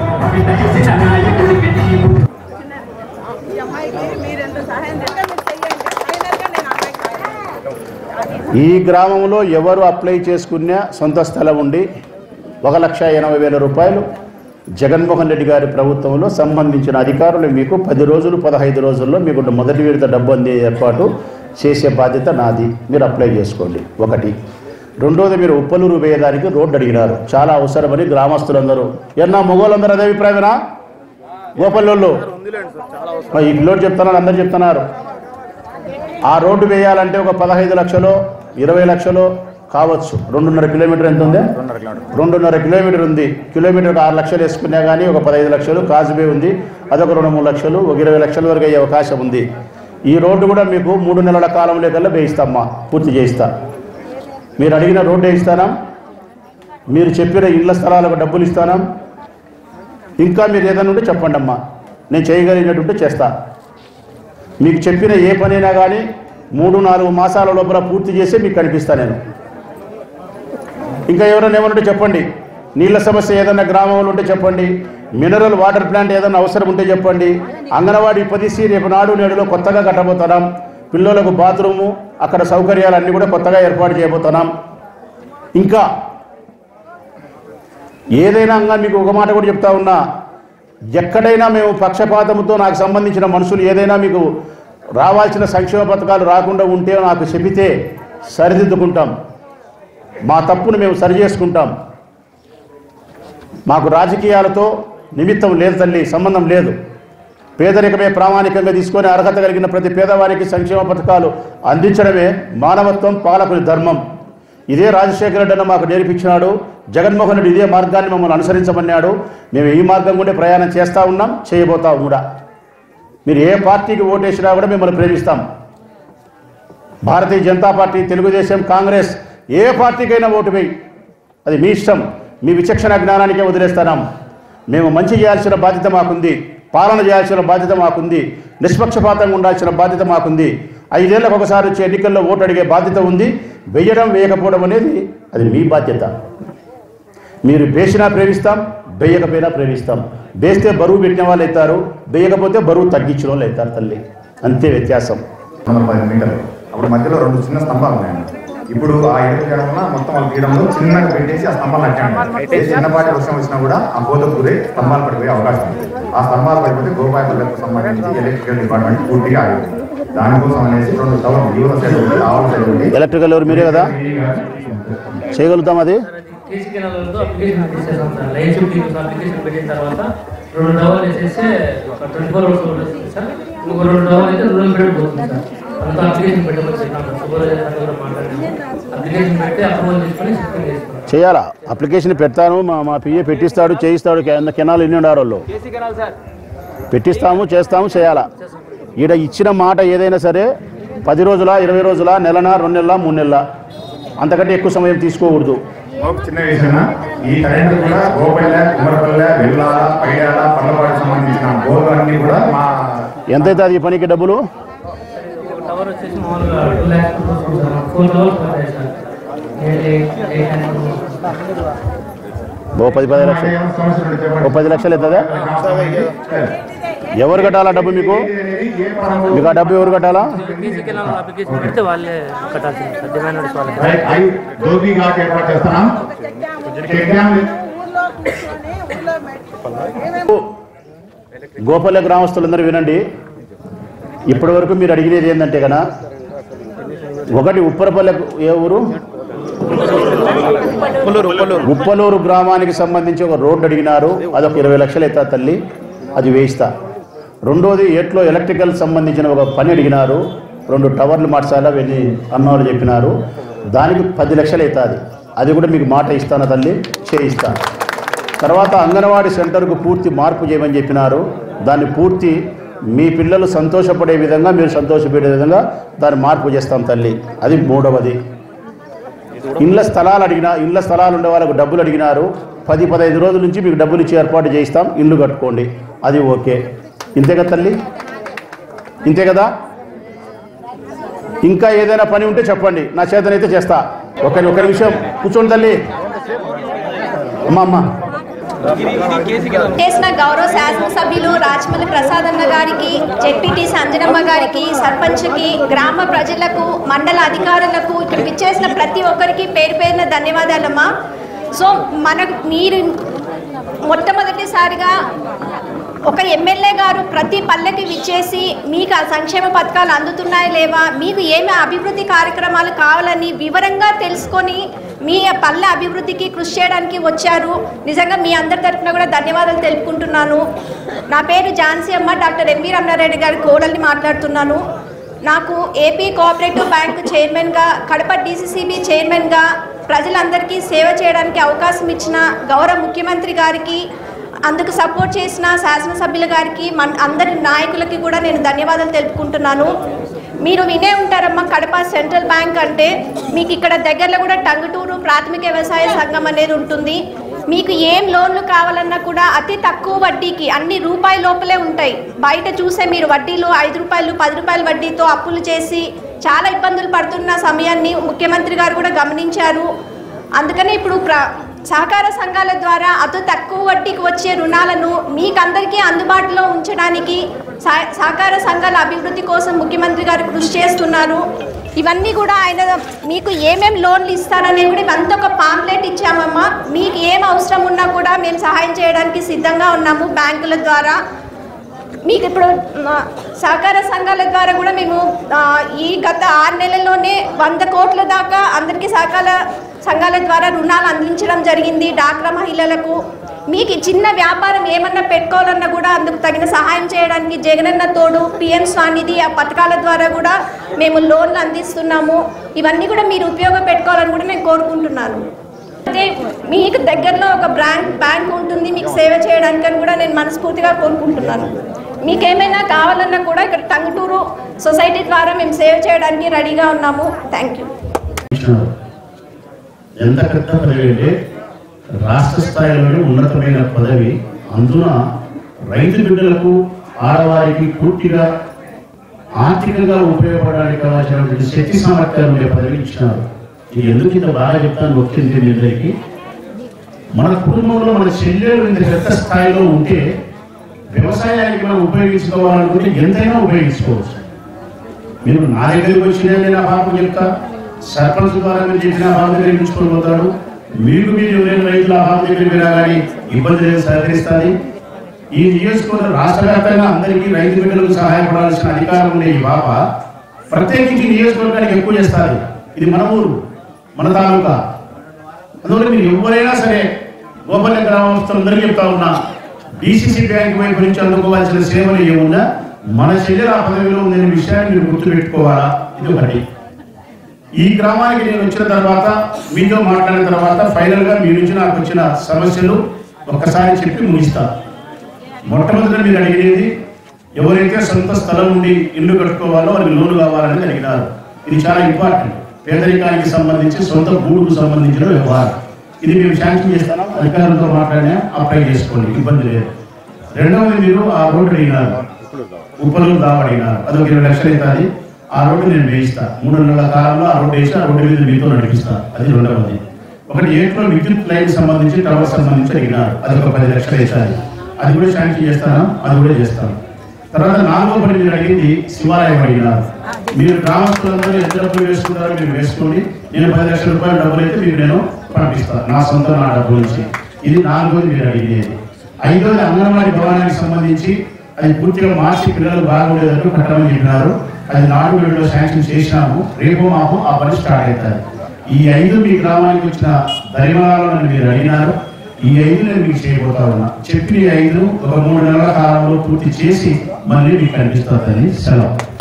ఈ గ్రామంలో ఎవరు అప్లై చేసుకున్నా సొంత స్థలం ఉండి ఒక లక్ష ఎనభై వేల రూపాయలు జగన్మోహన్ రెడ్డి గారి ప్రభుత్వంలో సంబంధించిన అధికారులు మీకు పది రోజులు పదహైదు రోజుల్లో మీకు మొదటి విడత డబ్బు అందే ఏర్పాటు చేసే బాధ్యత నాది మీరు అప్లై చేసుకోండి ఒకటి రెండోది మీరు ఉప్పలూరు వేయడానికి రోడ్డు అడిగినారు చాలా అవసరమని గ్రామస్తులందరూ ఎన్నా మొగోళ్ళందరూ అదే అభిప్రాయమేనా గోపల్లోళ్ళు ఈ పిల్లోడు చెప్తున్నారు అందరు చెప్తున్నారు ఆ రోడ్డు వేయాలంటే ఒక పదహైదు లక్షలు ఇరవై లక్షలు కావచ్చు రెండున్నర కిలోమీటర్ ఎంత ఉంది రెండున్నర కిలోమీటర్ రెండున్నర కిలోమీటర్ ఉంది కిలోమీటర్ ఆరు లక్షలు వేసుకున్నా కానీ ఒక పదహైదు లక్షలు కాజుబే ఉంది అదొక రెండు మూడు లక్షలు ఒక ఇరవై లక్షల వరకు అయ్యే అవకాశం ఉంది ఈ రోడ్డు కూడా మీకు మూడు నెలల కాలంలో కల్లా వేయిస్తామ్మా పూర్తి చేయిస్తా మీరు అడిగిన రోడ్డు వేయిస్తానా మీరు చెప్పిన ఇళ్ల స్థలాలకు డబ్బులు ఇస్తానా ఇంకా మీరు ఏదైనా ఉంటే చెప్పండి అమ్మా నేను చేయగలిగినట్టుంటే చేస్తా మీకు చెప్పిన ఏ పనైనా కానీ మూడు నాలుగు మాసాల లోపల పూర్తి చేసి మీకు కనిపిస్తా నేను ఇంకా ఎవరైనా ఏమన్నా ఉంటే చెప్పండి నీళ్ళ సమస్య ఏదైనా గ్రామంలో ఉంటే చెప్పండి మినరల్ వాటర్ ప్లాంట్ ఏదైనా అవసరం ఉంటే చెప్పండి అంగన్వాడీ పదిసి రేపు నాడు నేడులో కొత్తగా కట్టబోతున్నాం పిల్లలకు బాత్రూము అక్కడ సౌకర్యాలు అన్నీ కూడా కొత్తగా ఏర్పాటు చేయబోతున్నాం ఇంకా ఏదైనా అంగా మీకు ఒక మాట కూడా చెప్తా ఉన్నా ఎక్కడైనా మేము పక్షపాతంతో నాకు సంబంధించిన మనుషులు ఏదైనా మీకు రావాల్సిన సంక్షేమ పథకాలు రాకుండా ఉంటే నాకు చెబితే సరిదిద్దుకుంటాం మా తప్పును మేము సరి చేసుకుంటాం మాకు రాజకీయాలతో నిమిత్తం లేదు తల్లి సంబంధం లేదు పేదరికమే ప్రామాణికంగా తీసుకొని అర్హత కలిగిన ప్రతి పేదవారికి సంక్షేమ పథకాలు అందించడమే మానవత్వం పాలకుని ధర్మం ఇదే రాజశేఖర రెడ్డి అన్న మాకు నేర్పించినాడు జగన్మోహన్ రెడ్డి ఇదే మార్గాన్ని మమ్మల్ని అనుసరించమన్నాడు మేము ఈ మార్గం కూడా ప్రయాణం చేస్తూ ఉన్నాం చేయబోతాం కూడా మీరు ఏ పార్టీకి ఓటేసినా కూడా మిమ్మల్ని ప్రేమిస్తాం భారతీయ జనతా పార్టీ తెలుగుదేశం కాంగ్రెస్ ఏ పార్టీకైనా ఓటు వేయి అది మీ ఇష్టం మీ విచక్షణ జ్ఞానానికే వదిలేస్తున్నాం మేము మంచి చేయాల్సిన బాధ్యత మాకుంది పాలన చేయాల్సిన బాధ్యత మాకుంది నిష్పక్షపాతంగా ఉండాల్సిన బాధ్యత మాకుంది ఐదేళ్లకు ఒకసారి వచ్చే ఎన్నికల్లో ఓటు అడిగే బాధ్యత ఉంది వెయ్యడం వేయకపోవడం అనేది అది మీ బాధ్యత మీరు వేసినా ప్రేమిస్తాం వేయకపోయినా ప్రేమిస్తాం వేస్తే బరువు పెట్టిన వాళ్ళు అవుతారు వేయకపోతే బరువు తగ్గించిన వాళ్ళు అవుతారు తల్లి అంతే వ్యత్యాసం వందల పది మీటర్లు అప్పుడు మధ్యలో రెండు చిన్న స్తంభాలు ఉన్నాయండి ఇప్పుడు ఆ ఎరుపు చేయడం వల్ల మొత్తం ఆ తీరంలో చిన్నగా పెట్టేసి ఆ స్తంభాలు అట్టాడు ఏ చిన్నపాటి వర్షం వచ్చినా కూడా ఆ కోత కూరే స్తంభాలు పడిపోయే అవకాశం ఉంది ఆ స్తంభాలు పడిపోతే గోపాయపల్లకు సంబంధించి ఎలక్ట్రికల్ డిపార్ట్మెంట్ పూర్తిగా ఆగింది దానికోసం అనేసి రెండు టవర్ యువత సైడ్ ఒకటి ఆవుల సైడ్ ఒకటి ఎలక్ట్రికల్ ఎవరు మీరే కదా చేయగలుగుతాం అది కేసీ కెనాలతో అప్లికేషన్ తీసేసాం సార్ లైన్ షిఫ్టింగ్ అప్లికేషన్ పెట్టిన తర్వాత రెండు డవర్లు వేసేస్తే ఒక ట్వంటీ ఫోర్ అవర్స్ ఉంటుంది సార్ ఇంకో రెండు డవర్లు అయితే రెండు పీరియడ్ పోతుంది సార్ అంతా అప్లికేషన్ పెట్టమని చెప్పాను సూపర్వైజర్ సార్ కూడా మాట్లాడాను అప్లికేషన్ పెట్టి అప్రూవల్ తీసుకొని షిఫ్టింగ్ చేసుకున్నాం చేయాలా అప్లికేషన్ పెడతాను మా మా పిఏ పెట్టిస్తాడు చేయిస్తాడు కె- కెనాల్ ఎన్ని ఉండారు వాళ్ళు పెట్టిస్తాము చేస్తాము చేయాలా ఈడ ఇచ్చిన మాట ఏదైనా సరే పది రోజుల ఇరవై రోజుల నెలన రెండు నెలల మూడు నెలల అంతకంటే ఎక్కువ సమయం తీసుకోకూడదు ఒక చిన్న విషయం ఈ కరెంట్ కూడా గోపల్లె కుమరపల్లె వెల్లాల పైడాల పల్లపాటికి సంబంధించిన బోర్లు అన్ని కూడా మా ఎంతైతే అది ఈ పనికి డబ్బులు టవర్ వచ్చేసి మామూలుగా టూ ల్యాక్స్ వస్తుంది సార్ ఫోర్ టవర్స్ పడతాయి సార్ నియర్లీ ఎయిట్ హండ్రెడ్ ఓ పది పది లక్షలు ఓ పది లక్షలు అవుతుందా ఎవరు కట్టాలా డబ్బు మీకు ఏ పరంలో మీకు ఆ డబ్బు ఎవరు కట్టాలా బీసీకి అప్లికేషన్ పెడితే వాళ్ళే కట్టాల్సింది సార్ డిమాండ్ నోటీస్ వాళ్ళకి రైట్ ఐ ధోబీ ఘాట్ ఏర్పాటు చేస్తున్నాం ఎగ్జామ్ గోపాల గ్రామస్తులందరూ వినండి ఇప్పటి వరకు మీరు అడిగినది ఏంటంటే కన ఒకటి ఉప్పరపల్లె ఏ ఊరు ఉప్పలూరు గ్రామానికి సంబంధించి ఒక రోడ్డు అడిగినారు అదొక ఇరవై లక్షలు అవుతా తల్లి అది వేయిస్తా రెండోది ఏట్లో ఎలక్ట్రికల్ సంబంధించిన ఒక పని అడిగినారు రెండు టవర్లు మార్చాలా వెళ్ళి అన్నవాళ్ళు చెప్పినారు దానికి పది లక్షలు అవుతుంది అది కూడా మీకు మాట ఇస్తాను తల్లి చేయిస్తా తర్వాత అంగన్వాడీ సెంటర్కు పూర్తి మార్పు చేయమని చెప్పినారు దాన్ని పూర్తి మీ పిల్లలు సంతోషపడే విధంగా మీరు సంతోషపడే విధంగా దాన్ని మార్పు చేస్తాం తల్లి అది మూడవది ఇండ్ల స్థలాలు అడిగిన ఇండ్ల స్థలాలు ఉండే వాళ్ళకు డబ్బులు అడిగినారు పది పదహైదు రోజుల నుంచి మీకు డబ్బులు ఇచ్చి ఏర్పాటు చేయిస్తాం ఇల్లు కట్టుకోండి అది ఓకే ఇంతే కదా తల్లి ఇంతే కదా ఇంకా ఏదైనా పని ఉంటే చెప్పండి నా చేతనైతే చేస్తా ఒకరి ఒక నిమిషం కూర్చోండి తల్లి అమ్మ అమ్మ చేసిన గౌరవ శాసనసభ్యులు రాజమల్లి ప్రసాద్ అన్న గారికి జెడ్పీటీ సంజనమ్మ గారికి సర్పంచ్కి గ్రామ ప్రజలకు మండల అధికారులకు ఇక్కడ విచ్చేసిన ప్రతి ఒక్కరికి పేరు పేరున ధన్యవాదాలమ్మా సో మనకు మీరు మొట్టమొదటిసారిగా ఒక ఎమ్మెల్యే గారు ప్రతి పల్లెకి విచ్చేసి మీకు ఆ సంక్షేమ పథకాలు అందుతున్నాయా లేవా మీకు ఏమి అభివృద్ధి కార్యక్రమాలు కావాలని వివరంగా తెలుసుకొని మీ పల్లె అభివృద్ధికి కృషి చేయడానికి వచ్చారు నిజంగా మీ అందరి తరఫున కూడా ధన్యవాదాలు తెలుపుకుంటున్నాను నా పేరు ఝాన్సీ అమ్మ డాక్టర్ ఎంవి రమణారెడ్డి గారి కోడల్ని మాట్లాడుతున్నాను నాకు ఏపీ కోఆపరేటివ్ బ్యాంక్ చైర్మన్గా కడప డీసీసీబీ చైర్మన్గా ప్రజలందరికీ సేవ చేయడానికి అవకాశం ఇచ్చిన గౌరవ ముఖ్యమంత్రి గారికి అందుకు సపోర్ట్ చేసిన శాసనసభ్యుల గారికి మన అందరి నాయకులకి కూడా నేను ధన్యవాదాలు తెలుపుకుంటున్నాను మీరు వినే ఉంటారమ్మా కడప సెంట్రల్ బ్యాంక్ అంటే మీకు ఇక్కడ దగ్గరలో కూడా టంగుటూరు ప్రాథమిక వ్యవసాయ సంఘం అనేది ఉంటుంది మీకు ఏం లోన్లు కావాలన్నా కూడా అతి తక్కువ వడ్డీకి అన్ని రూపాయి లోపలే ఉంటాయి బయట చూసే మీరు వడ్డీలు ఐదు రూపాయలు పది రూపాయల వడ్డీతో అప్పులు చేసి చాలా ఇబ్బందులు పడుతున్న సమయాన్ని ముఖ్యమంత్రి గారు కూడా గమనించారు అందుకని ఇప్పుడు ప్ర సహకార సంఘాల ద్వారా అతి తక్కువ వడ్డీకి వచ్చే రుణాలను మీకందరికీ అందుబాటులో ఉంచడానికి సహ- సహకార సంఘాల అభివృద్ధి కోసం ముఖ్యమంత్రి గారు కృషి చేస్తున్నారు ఇవన్నీ కూడా ఆయన మీకు ఏమేం లోన్లు ఇస్తారనేది కూడా ఇవంతా ఒక పాంప్లెట్ ఇచ్చామమ్మా మీకు ఏం అవసరం ఉన్నా కూడా మేము సహాయం చేయడానికి సిద్ధంగా ఉన్నాము బ్యాంకుల ద్వారా మీకు ఇప్పుడు ఆ, సహకార సంఘాల ద్వారా కూడా మేము ఆ, ఈ గత ఆరు నెలల్లోనే వంద కోట్ల దాకా అందరికీ సహకార సంఘాల ద్వారా రుణాలు అందించడం జరిగింది డాక్రా మహిళలకు మీకు ఈ చిన్న వ్యాపారం ఏమన్నా పెట్టుకోవాలన్నా కూడా అందుకు తగిన సహాయం చేయడానికి జగనన్న తోడు పిఎం స్వానిధి ఆ పథకాల ద్వారా కూడా మేము లోన్లు అందిస్తున్నాము ఇవన్నీ కూడా మీరు ఉపయోగపెట్టుకోవాలని కూడా నేను కోరుకుంటున్నాను అయితే మీకు దగ్గరలో ఒక బ్రాంక్ బ్యాంక్ ఉంటుంది మీకు సేవ చేయడానికి అని కూడా నేను మనస్ఫూర్తిగా కోరుకుంటున్నాను మీకేమైనా కావాలన్నా కూడా ఇక్కడ టంగుటూరు సొసైటీ ద్వారా మేము సేవ్ చేయడానికి రెడీగా ఉన్నాము థ్యాంక్ యూ ఇచ్చినారు. ఎంత పెద్ద పదవి అంటే రాష్ట్ర స్థాయిలోనే ఉన్నతమైన పదవి అందున రైతు బిడ్డలకు ఆడవారికి పూర్తిగా ఆర్థికంగా ఉపయోగపడడానికి కావాల్సినటువంటి శక్తి సామర్థ్యాలు ఉండే పదవి ఇచ్చినారు ఇది ఎందుకు ఇంత బాగా చెప్తాను వచ్చింది మీ అందరికీ మన కుటుంబంలో మన చెల్లెలు ఇంత పెద్ద స్థాయిలో ఉంటే వ్యవసాయానికి మనం ఉపయోగించుకోవాలనుకుంటే ఎంతైనా ఉపయోగించుకోవచ్చు మీరు నా దగ్గరికి వచ్చినా నేను ఆ బాబు చెప్తా సర్పంచ్ ద్వారా మీరు చెప్పిన బాబు దగ్గర తీసుకొని పోతాడు మీకు మీరు ఎవరైనా రైతులు ఆ బాబు దగ్గరికి రాగానే ఇబ్బంది లేదు సహకరిస్తుంది ఈ నియోజకవర్గం రాష్ట్ర వ్యాప్తంగా అందరికీ రైతు బిడ్డలకు సహాయపడాల్సిన అధికారం ఉండే ఈ బాబా ప్రత్యేకించి నియోజకవర్గానికి ఎక్కువ చేస్తారు ఇది మన ఊరు మన తాలూకా అందువల్ల మీరు ఎవరైనా సరే గోపల్య గ్రామస్తులందరికీ చెప్తా ఉన్నా డిసిసి బ్యాంక్ వైపు నుంచి అందుకోవాల్సిన సేవలు ఏమున్నా మన చెల్లెలు ఆ పదవిలో ఉందనే విషయాన్ని మీరు గుర్తుపెట్టుకోవాలా ఇది ఒకటి ఈ గ్రామానికి నేను వచ్చిన తర్వాత మీతో మాట్లాడిన తర్వాత ఫైనల్ గా మీ నుంచి నాకు వచ్చిన సమస్యలు ఒక్కసారి చెప్పి ముగిస్తా మొట్టమొదట మీరు అడిగేది ఎవరైతే సొంత స్థలం ఉండి ఇల్లు కట్టుకోవాలో వారికి లోను కావాలని అడిగినారు ఇది చాలా ఇంపార్టెంట్ పేదరికానికి సంబంధించి సొంత భూములకు సంబంధించిన వ్యవహారం ఇది మేము శాంక్షన్ చేస్తాను అధికారులతో మాట్లాడినా అప్లై చేసుకోండి ఇబ్బంది లేదు రెండవది మీరు ఆ రోడ్డు అడిగినారు ఉప్పలు దావడినారు అదొక ఇరవై లక్షలు అవుతుంది ఆ రోడ్డు నేను వేయిస్తా మూడు నెలల కాలంలో ఆ రోడ్డు వేసి ఆ రోడ్డు మీద మీతో నడిపిస్తా అది రెండవది ఒకటి ఏట్లో విద్యుత్ లైన్ సంబంధించి టవర్ సంబంధించి అడిగినారు అది ఒక పది లక్షలు వేసాలి అది కూడా శాంక్షన్ చేస్తాను అది కూడా చేస్తాను తర్వాత నాలుగో పని మీరు అడిగింది శివాలయం అడిగినారు మీరు గ్రామస్తులందరూ ఎంత డబ్బులు వేసుకుంటారో మీరు వేసుకోండి నేను పది లక్షల రూపాయల డబ్బులు అయితే మీకు నేను పంపిస్తాను నా సొంత నా డబ్బుల నుంచి ఇది నాలుగోది మీరు అడిగేది ఐదోది అంగన్వాడీ భవనానికి సంబంధించి అది పూర్తిగా మార్చి పిల్లలు బాగుండేటట్టు కట్టమని చెప్పినారు అది నాడు వేడిలో శాంక్షన్ చేసినాము రేపు మాపు ఆ పని స్టార్ట్ అవుతుంది ఈ ఐదు మీ గ్రామానికి వచ్చిన దరిమలాలను మీరు అడిగినారు ఈ ఐదు నేను మీకు చేయబోతా ఉన్నా చెప్పిన ఈ ఐదు ఒక మూడు నెలల కాలంలో పూర్తి చేసి మళ్ళీ మీకు కనిపిస్తుందని సెలవు